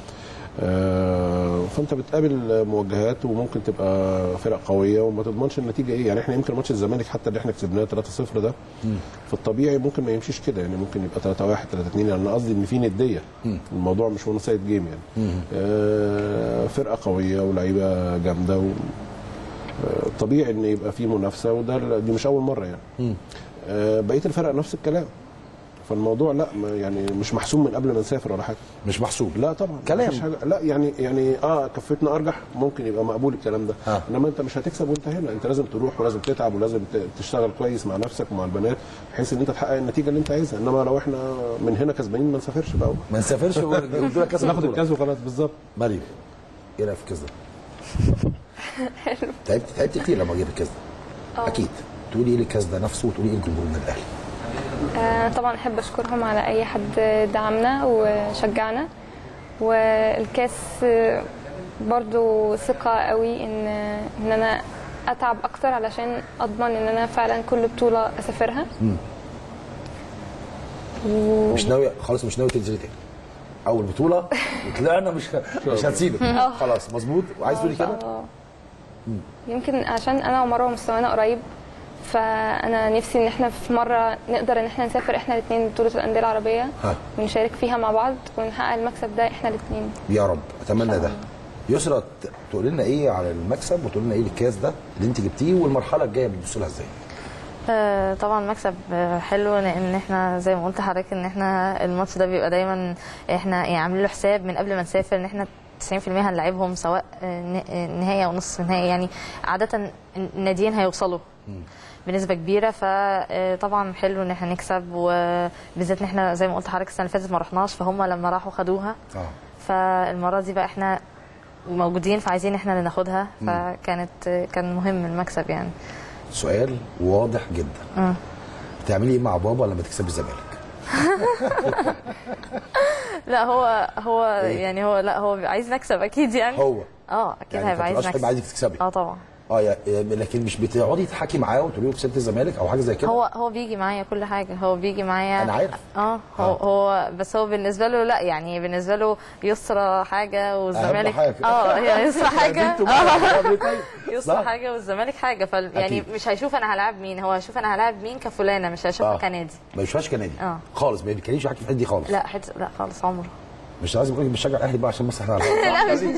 Speaker 7: آه فانت بتقابل موجهات وممكن تبقى فرق قويه وما تضمنش النتيجه ايه يعني احنا يمكن ماتش الزمالك حتى اللي احنا كسبناه 3-0 ده في الطبيعي ممكن ما يمشيش كده يعني ممكن يبقى 3-1 3-2 يعني انا قصدي ان في نديه الموضوع مش وان سايد جيم يعني آه فرقه قويه ولاعيبه جامده و آه، طبيعي ان يبقى في منافسه وده دي مش اول مره يعني آه، بقيه الفرق نفس الكلام فالموضوع لا ما يعني مش محسوم من قبل ما نسافر ولا حاجه
Speaker 1: مش محسوب
Speaker 7: لا طبعا
Speaker 1: كلام.
Speaker 7: مفيش حاجه لا يعني يعني اه كفتنا ارجح ممكن يبقى مقبول الكلام ده
Speaker 1: آه.
Speaker 7: انما انت مش هتكسب وانت هنا انت لازم تروح ولازم تتعب ولازم ت- تشتغل كويس مع نفسك ومع البنات بحيث ان انت تحقق النتيجه اللي انت عايزها انما لو احنا من هنا كسبانين ما نسافرش بقى
Speaker 1: ما نسافرش ونجيب لك كاس
Speaker 7: ناخد
Speaker 1: البطولة.
Speaker 7: الكاس وخلاص بالظبط
Speaker 1: مريم ايه رايك في الكاس ده؟ تعبت تعبت كتير لما جيب الكاس ده اكيد تقولي ايه للكاس ده نفسه وتقولي ايه لجمهور النادي الاهلي
Speaker 8: آه، طبعا احب اشكرهم على اي حد دعمنا وشجعنا والكاس آه، برضو ثقة قوي ان ان انا اتعب اكتر علشان اضمن ان انا فعلا كل بطولة اسافرها و...
Speaker 1: مش ناوي خلاص مش ناوي تنزلي تاني اول بطوله وطلعنا مش مش هنسيبك خلاص مظبوط وعايز تقولي كده
Speaker 8: آه. يمكن عشان انا ومروه مستوانا قريب فانا نفسي ان احنا في مره نقدر ان احنا نسافر احنا الاثنين بطوله الانديه العربيه
Speaker 1: ها.
Speaker 8: ونشارك فيها مع بعض ونحقق المكسب ده احنا الاثنين
Speaker 1: يا رب اتمنى ده يسرى ت- تقول لنا ايه على المكسب وتقول لنا ايه الكاس ده اللي انت جبتيه والمرحله الجايه بتبص لها ازاي
Speaker 9: آه، طبعا مكسب آه، حلو لان احنا زي ما قلت لحضرتك ان احنا الماتش ده بيبقى دايما احنا يعني عاملين له حساب من قبل ما نسافر ان احنا 90% هنلعبهم سواء آه، ن- آه، نهائي او نصف نهائي يعني عاده الناديين هيوصلوا بنسبه كبيره فطبعا حلو ان احنا نكسب وبالذات ان احنا زي ما قلت لحضرتك السنه اللي فاتت ما رحناش فهم لما راحوا خدوها
Speaker 1: اه
Speaker 9: فالمره دي بقى احنا موجودين فعايزين احنا اللي ناخدها فكانت كان مهم المكسب يعني
Speaker 1: سؤال واضح جدا
Speaker 9: آه.
Speaker 1: بتعملي ايه مع بابا لما تكسبي الزمالك
Speaker 9: لا هو هو يعني هو لا هو عايز نكسب اكيد يعني
Speaker 1: هو
Speaker 9: اه اكيد
Speaker 1: يعني
Speaker 9: هيبقى عايز
Speaker 1: فتبقاش
Speaker 9: نكسب
Speaker 1: عايزك تكسبي
Speaker 9: اه طبعا
Speaker 1: اه يا- يا- لكن مش بتقعدي تحكي معاه وتقولي له كسبت الزمالك او حاجه زي كده
Speaker 9: هو هو بيجي معايا كل حاجه هو بيجي معايا
Speaker 1: أنا عارف.
Speaker 9: اه هو, هو بس هو بالنسبه له لا يعني بالنسبه له يسرى حاجه والزمالك
Speaker 1: حاجة.
Speaker 9: اه يعني يسرى حاجه
Speaker 1: انتوا بقى
Speaker 9: اه
Speaker 1: بتعملوا طيب.
Speaker 9: يسرى
Speaker 1: صح؟
Speaker 9: حاجه والزمالك حاجه ف يعني
Speaker 1: أكيد.
Speaker 9: مش هيشوف انا هلاعب مين هو هيشوف انا هلاعب مين كفلانه مش هيشوفها
Speaker 1: آه.
Speaker 9: كنادي
Speaker 1: ما يشوفهاش كنادي
Speaker 9: اه.
Speaker 1: خالص ما بيتكلمش معاكي في الحته دي خالص
Speaker 9: لا حت... لا خالص عمره
Speaker 1: مش لازم اقول لك بشجع الاهلي بقى عشان بس احنا
Speaker 9: لا مش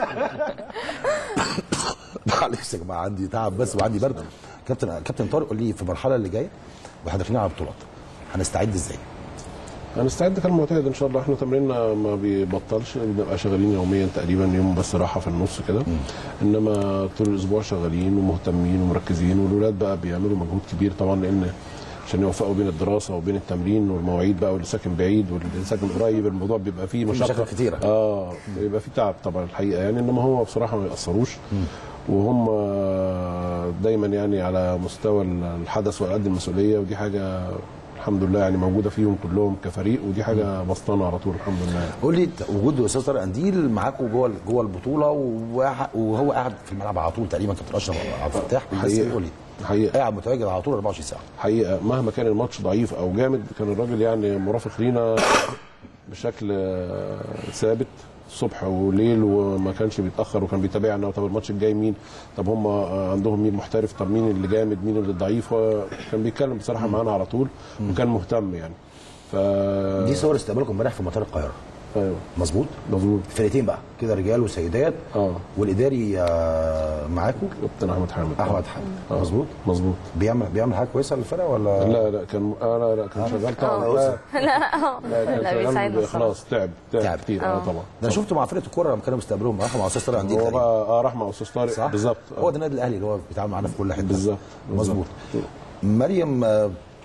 Speaker 1: معلش يا جماعه عندي تعب بس وعندي برد كابتن كابتن طارق قول لي في المرحله اللي جايه واحنا داخلين على بطولات هنستعد ازاي؟
Speaker 7: هنستعد كالمعتاد ان شاء الله احنا تمريننا ما بيبطلش بنبقى شغالين يوميا تقريبا يوم بس راحه في النص كده انما طول الاسبوع شغالين ومهتمين ومركزين والولاد بقى بيعملوا مجهود كبير طبعا لان عشان يوفقوا بين الدراسه وبين التمرين والمواعيد بقى واللي ساكن بعيد واللي ساكن قريب الموضوع بيبقى فيه مشقه
Speaker 1: مشاكل كتيرة.
Speaker 7: اه بيبقى فيه تعب طبعا الحقيقه يعني انما هو بصراحه ما ياثروش وهم دايما يعني على مستوى الحدث وقد المسؤوليه ودي حاجه الحمد لله يعني موجوده فيهم كلهم كفريق ودي حاجه بسطانه على طول الحمد لله
Speaker 1: قول لي أنت وجود الاستاذ طارق قنديل معاكم جوه جوه البطوله وواحد- وهو قاعد في الملعب على طول تقريبا كابتن اشرف عبد الفتاح بس
Speaker 7: حقيقة.
Speaker 1: قول لي
Speaker 7: حقيقه
Speaker 1: قاعد متواجد على طول 24 ساعه
Speaker 7: حقيقه مهما كان الماتش ضعيف او جامد كان الراجل يعني مرافق لينا بشكل آه، ثابت صبح وليل وما كانش بيتاخر وكان بيتابعنا طب الماتش الجاي مين طب هم آه، عندهم مين محترف طب مين اللي جامد مين اللي ضعيف هو كان بيتكلم بصراحه معانا على طول وكان مهتم يعني ف
Speaker 1: دي صور استقبالكم امبارح في مطار القاهره
Speaker 7: ايوه
Speaker 1: مظبوط
Speaker 7: مظبوط
Speaker 1: فرقتين بقى كده رجال وسيدات
Speaker 7: اه
Speaker 1: والاداري آه، معاكم
Speaker 7: كابتن احمد حامد
Speaker 1: احمد حامد
Speaker 7: آه.
Speaker 1: مظبوط
Speaker 7: مظبوط
Speaker 1: بيعمل بيعمل حاجه كويسه للفرقه ولا
Speaker 7: لا لا كان آه لا لا كان شغال طبعا
Speaker 1: آه.
Speaker 7: لا
Speaker 9: لا
Speaker 7: لا كان
Speaker 9: لا
Speaker 7: شغال
Speaker 9: بيساعدنا الصراحه
Speaker 7: خلاص تعب تعب
Speaker 1: تعب.
Speaker 7: كتير اه
Speaker 9: آه.
Speaker 7: طبعا
Speaker 1: ده انا شفته مع فرقه الكوره لما كانوا بيستقبلوهم راحوا مع استاذ طارق قنديل
Speaker 7: هو
Speaker 1: تقريبا.
Speaker 7: بقى اه راح مع استاذ طارق
Speaker 1: صح
Speaker 7: بالظبط آه.
Speaker 1: هو ده النادي الاهلي اللي هو بيتعامل معانا في كل حته
Speaker 7: بالظبط
Speaker 1: مظبوط مريم آه،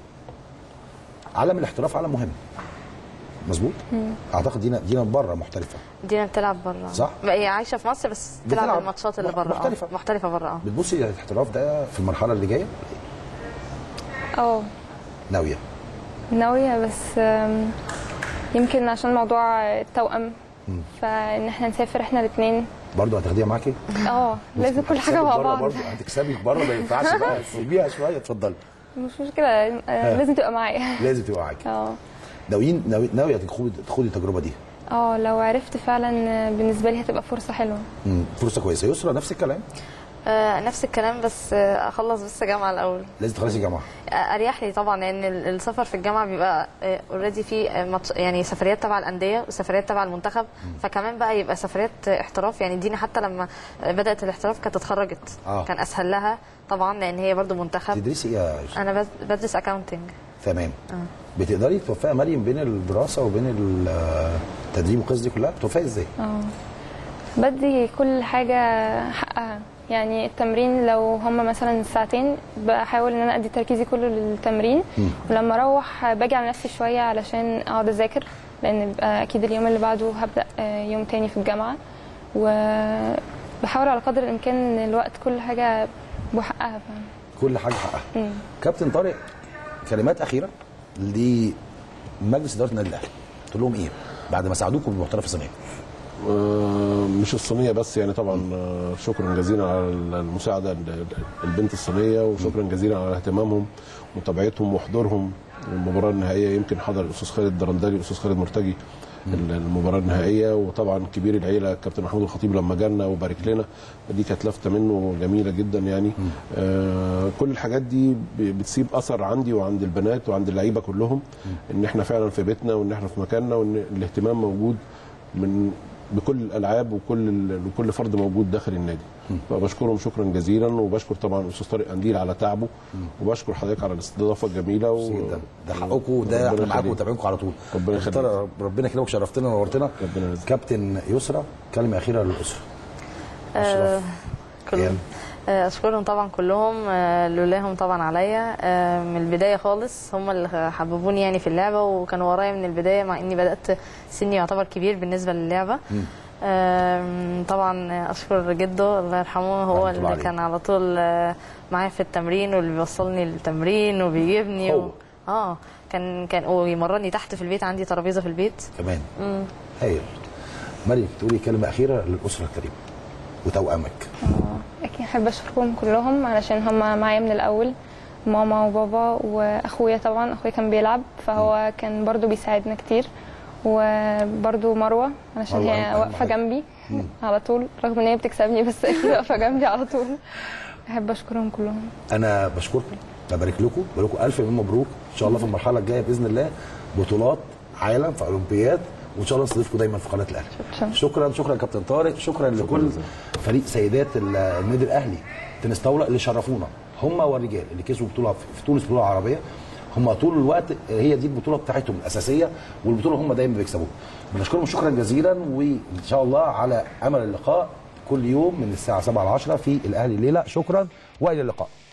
Speaker 1: عالم الاحتراف عالم مهم مظبوط اعتقد دينا دينا بره محترفه
Speaker 9: دينا بتلعب بره
Speaker 1: صح؟
Speaker 9: بقى هي عايشه في مصر بس
Speaker 1: بتلعب.
Speaker 9: بتلعب الماتشات اللي
Speaker 1: مح-
Speaker 9: بره آه.
Speaker 1: محترفة.
Speaker 9: محترفه بره اه
Speaker 1: بتبصي للاحتراف ده في المرحله اللي جايه
Speaker 8: اه
Speaker 1: ناويه
Speaker 8: ناوية بس آم، يمكن عشان موضوع التوأم فان احنا نسافر احنا الاثنين
Speaker 1: برضه هتاخديها معاكي
Speaker 8: اه لازم كل حاجه مع بعض
Speaker 1: برضه هتكسبي بره ما ينفعش بقى سيبيها شويه اتفضلي
Speaker 8: مش مشكله آه، لازم تبقى معايا
Speaker 1: لازم تبقى معاكي
Speaker 8: اه
Speaker 1: ناويين ناوي- ناويه تخوضي تخوضي التجربه دي
Speaker 8: اه لو عرفت فعلا آه، بالنسبه لي هتبقى فرصه حلوه
Speaker 1: مم. فرصه كويسه يسرا نفس الكلام
Speaker 9: آه نفس الكلام بس آه اخلص بس جامعه الاول
Speaker 1: لازم تخلصي جامعه
Speaker 9: آه، اريح لي طبعا لان ال- السفر في الجامعه بيبقى اوريدي في آه، ماتش- يعني سفريات تبع الانديه وسفريات تبع المنتخب فكمان بقى يبقى سفريات آه، احتراف يعني دينا حتى لما آه، بدات الاحتراف كانت اتخرجت
Speaker 1: آه.
Speaker 9: كان اسهل لها طبعا لان هي برضو منتخب
Speaker 1: تدرسي ايه يا يسرا
Speaker 9: انا بد- بدرس اكاونتنج
Speaker 1: تمام بتقدري توفقي مريم بين الدراسه وبين ال- التدريب والقصص دي كلها بتوفقي ازاي
Speaker 8: اه بدي كل حاجه حقها يعني التمرين لو هم مثلا ساعتين بحاول ان انا ادي تركيزي كله للتمرين ولما اروح باجي على نفسي شويه علشان اقعد اذاكر لان بيبقى اكيد اليوم اللي بعده هبدا آه، يوم تاني في الجامعه وبحاول على قدر الامكان ان الوقت كل حاجه بحقها فاهم
Speaker 1: كل حاجه حقها
Speaker 8: مم.
Speaker 1: كابتن طارق كلمات اخيره لمجلس اداره النادي الاهلي تقول لهم ايه بعد ما ساعدوكم بالمحترف الصينيه
Speaker 7: آه، مش الصينيه بس يعني طبعا آه، شكرا جزيلا على المساعده ال- البنت الصينيه وشكرا جزيلا على اهتمامهم ومتابعتهم وحضورهم المباراه النهائيه يمكن حضر الاستاذ خالد الدرندلي والاستاذ خالد مرتجي ال- المباراه النهائيه وطبعا كبير العيله كابتن محمود الخطيب لما جالنا وبارك لنا دي كانت لفته منه جميله جدا يعني آه كل الحاجات دي ب- بتسيب اثر عندي وعند البنات وعند اللعيبه كلهم ان احنا فعلا في بيتنا وان احنا في مكاننا وان الاهتمام موجود من بكل الالعاب وكل ال- وكل فرد موجود داخل النادي فبشكرهم شكرا جزيلا وبشكر طبعا الاستاذ طارق قنديل على تعبه وبشكر حضرتك على الاستضافه الجميله و...
Speaker 1: ده, ده حقكم وده
Speaker 7: ربنا
Speaker 1: احنا معاكم
Speaker 7: يخليك.
Speaker 1: وتابعينكم على طول
Speaker 7: ربنا يخليك.
Speaker 1: دكتورة، ربنا يخليك شرفتنا ونورتنا
Speaker 7: ربنا يرزقك.
Speaker 1: كابتن يسرا كلمه اخيره للاسره
Speaker 9: آه، كلهم
Speaker 1: أيام.
Speaker 9: آه، اشكرهم طبعا كلهم آه، لولاهم طبعا عليا آه، من البدايه خالص هم اللي حببوني يعني في اللعبه وكانوا ورايا من البدايه مع اني بدات سني يعتبر كبير بالنسبه للعبه أم، طبعا اشكر جده الله يرحمه هو
Speaker 1: رحمة الله
Speaker 9: اللي
Speaker 1: عليه.
Speaker 9: كان على طول آه، معايا في التمرين واللي بيوصلني للتمرين وبيجيبني
Speaker 1: هو.
Speaker 9: و... اه كان كان ويمرني تحت في البيت عندي ترابيزه في البيت
Speaker 1: كمان هايل مريم تقولي كلمه اخيره للاسره الكريمه وتوأمك
Speaker 8: اكيد احب اشكرهم كلهم علشان هم معايا من الاول ماما وبابا واخويا طبعا اخويا كان بيلعب فهو كان برضو بيساعدنا كتير وبرضو مروه علشان
Speaker 1: مروة
Speaker 8: هي
Speaker 1: أهم
Speaker 8: واقفه
Speaker 1: حاجة.
Speaker 8: جنبي على طول رغم ان هي بتكسبني بس اكيد واقفه جنبي على طول احب اشكرهم كلهم
Speaker 1: انا بشكركم ببارك لكم بقول لكم الف مليون مبروك ان شاء الله في المرحله الجايه باذن الله بطولات عالم في اولمبياد وان شاء الله نستضيفكم دايما في قناه الاهلي
Speaker 8: شكراً.
Speaker 1: شكرا شكرا يا كابتن طارق شكرا لكل فريق سيدات ال- النادي الاهلي تنس طاوله اللي شرفونا هم والرجال اللي كسبوا بطوله في تونس بطوله عربيه هم طول الوقت هي دي البطوله بتاعتهم الاساسيه والبطوله هم دايما بيكسبوها بنشكرهم شكرا جزيلا وان شاء الله على امل اللقاء كل يوم من الساعه 7 ل 10 في الاهلي الليله شكرا والى اللقاء